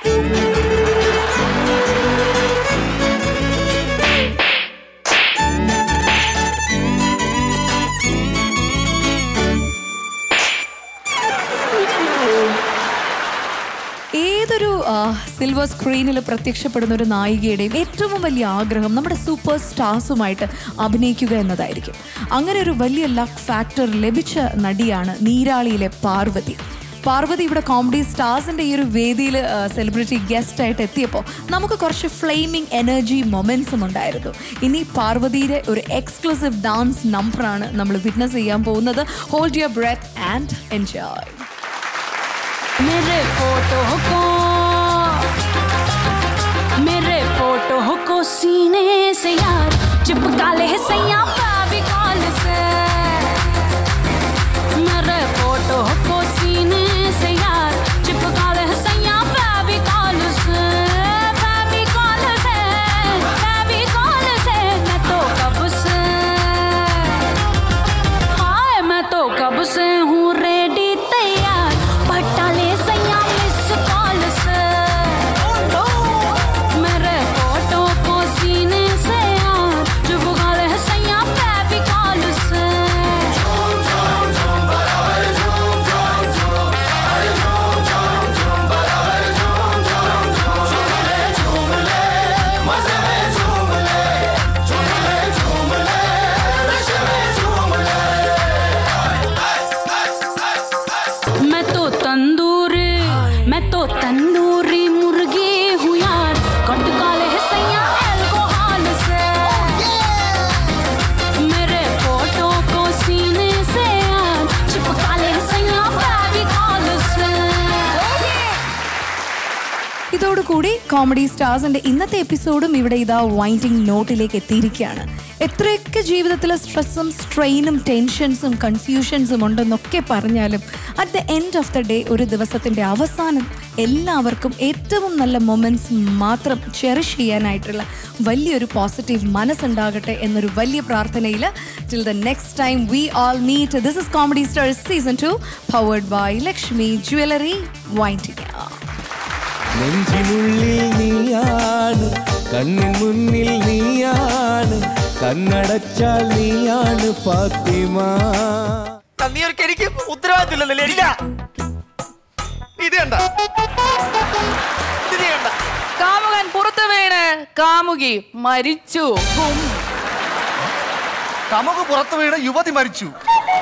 ഏതൊരു സിൽവർ സ്ക്രീനിൽ പ്രത്യക്ഷപ്പെടുന്ന ഒരു നായികയുടെയും ഏറ്റവും വലിയ ആഗ്രഹം നമ്മുടെ സൂപ്പർ സ്റ്റാർസുമായിട്ട് അഭിനയിക്കുക എന്നതായിരിക്കും അങ്ങനെ ഒരു വലിയ ലക്ക് ഫാക്ടർ ലഭിച്ച നടിയാണ് നീരാളിയിലെ പാർവതി പാർവതി ഇവിടെ കോമഡി സ്റ്റാർസിന്റെ ഈ ഒരു വേദിയിൽ സെലിബ്രിറ്റി ഗസ്റ്റ് ആയിട്ട് എത്തിയപ്പോൾ നമുക്ക് കുറച്ച് ഫ്ലെയിമിംഗ് എനർജി മൊമെന്റ്സും ഉണ്ടായിരുന്നു ഇനി പാർവതിയുടെ ഒരു എക്സ്ക്ലൂസീവ് ഡാൻസ് നമ്പറാണ് നമ്മൾ വിറ്റ്നസ് ചെയ്യാൻ പോകുന്നത് hold your breath and enjoy मेरे फोटो को मेरे फोटो को सीने से यार चिपका ले सैया फेविकॉल से मेरे फोटो को सीने से यार चिपका ले सैया फेविकॉल से फेविकॉल से फेविकॉल से मैं तो कब से हाय मैं तो कब से हूँ रेडी तैयार पट्टा ले सैया मिस कॉल से मेरे फोटो को सीने से यार चुपका ले सैया फेविकॉल से मैं तो तंदूरी मैं तो तंदूरी मुर्गी हूँ यार कट काले है सैया एल्कोहल से मेरे फोटो को सीने से यार चिपका ले है सैया फेविकॉल से ഇതോടുകൂടി കോമഡി സ്റ്റാർസിന്റെ ഇന്നത്തെ എപ്പിസോഡും ഇവിടെ ഇതാ വൈൻഡിങ് നോട്ടിലേക്ക് എത്തിയിരിക്കുകയാണ് എത്രയൊക്കെ ജീവിതത്തിലെ സ്ട്രെസ്സും സ്ട്രെയിനും ടെൻഷൻസും കൺഫ്യൂഷൻസും ഉണ്ടെന്നൊക്കെ പറഞ്ഞാലും at the end of the day ഒരു ദിവസത്തിന്റെ അവസാനം എല്ലാവർക്കും ഏറ്റവും നല്ല മൊമെന്റ്സ് മാത്രം ചെറിഷ് ചെയ്യാനായിട്ടുള്ള വലിയൊരു പോസിറ്റീവ് മനസ്സുണ്ടാകട്ടെ എന്നൊരു വലിയ പ്രാർത്ഥനയിൽ till the next time we all meet this is comedy stars season two powered by Lakshmi jewellery വൈൻഡിങ് നെഞ്ചിനുള്ളിൽ നീയാണ് കണ്ണിൻ മുന്നിൽ നീയാണ് കണ്ണടച്ചാൽ നീയാണ് ഫാത്തിമ നീ ഒരു എനിക്ക് ഉത്തരവാദിത്തമില്ലല്ലോ ഇല്ല ഇത് കണ്ട ഇത് കണ്ട കാമുകൻ പുറത്തു വീണ് കാമുകി മരിച്ചു ഹും. നമുക്ക് പുറത്തു വീണ യുവതി മരിച്ചു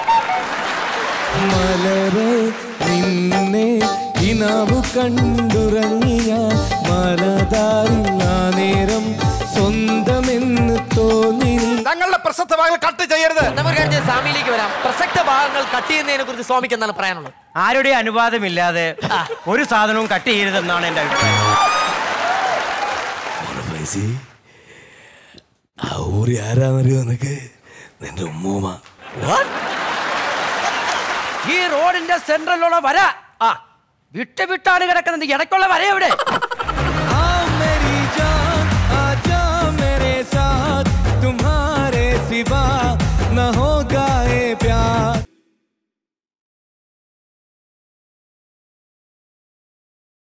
മലരെ നിന്നെ കിനാവു കണ്ടുറങ്ങി ഞാൻ മലതാരിൽ ആ നേരം സ്വന്തമെന്ന് തോന്നി നീ തങ്ങളുടെ അപ്രസക്ത ഭാഗങ്ങൾ കട്ട് ചെയ്യരുത് നമുക്ക് കാര്യം ചെയ്യാം, സ്വാമിയിലേക്ക് വരാം പ്രസക്ത ഭാഗങ്ങൾ കട്ട് ചെയ്യുന്നതിനെ കുറിച്ച് സ്വാമിക്ക് എന്താണ് പറയാനുള്ളത് ആരുടെ അനുവാദമില്ലാതെ ഒരു സാധനവും കട്ട് ചെയ്യരുതെന്നാണ് എന്റെ അഭിപ്രായം പൈസി ആ ഊരി ആരാന്നറിയോ നിനക്ക് നിന്റെ ഉമ്മൂമ്മ ഈ റോഡിന്റെ സെൻട്രലിലുള്ള വര ആ വിട്ട് വിട്ടാണ് കിടക്കുന്നത് ഇടയ്ക്കുള്ള വര എവിടെ मेरी जान आजा मेरे साथ तुम्हारे सिवा न होगा ये प्यार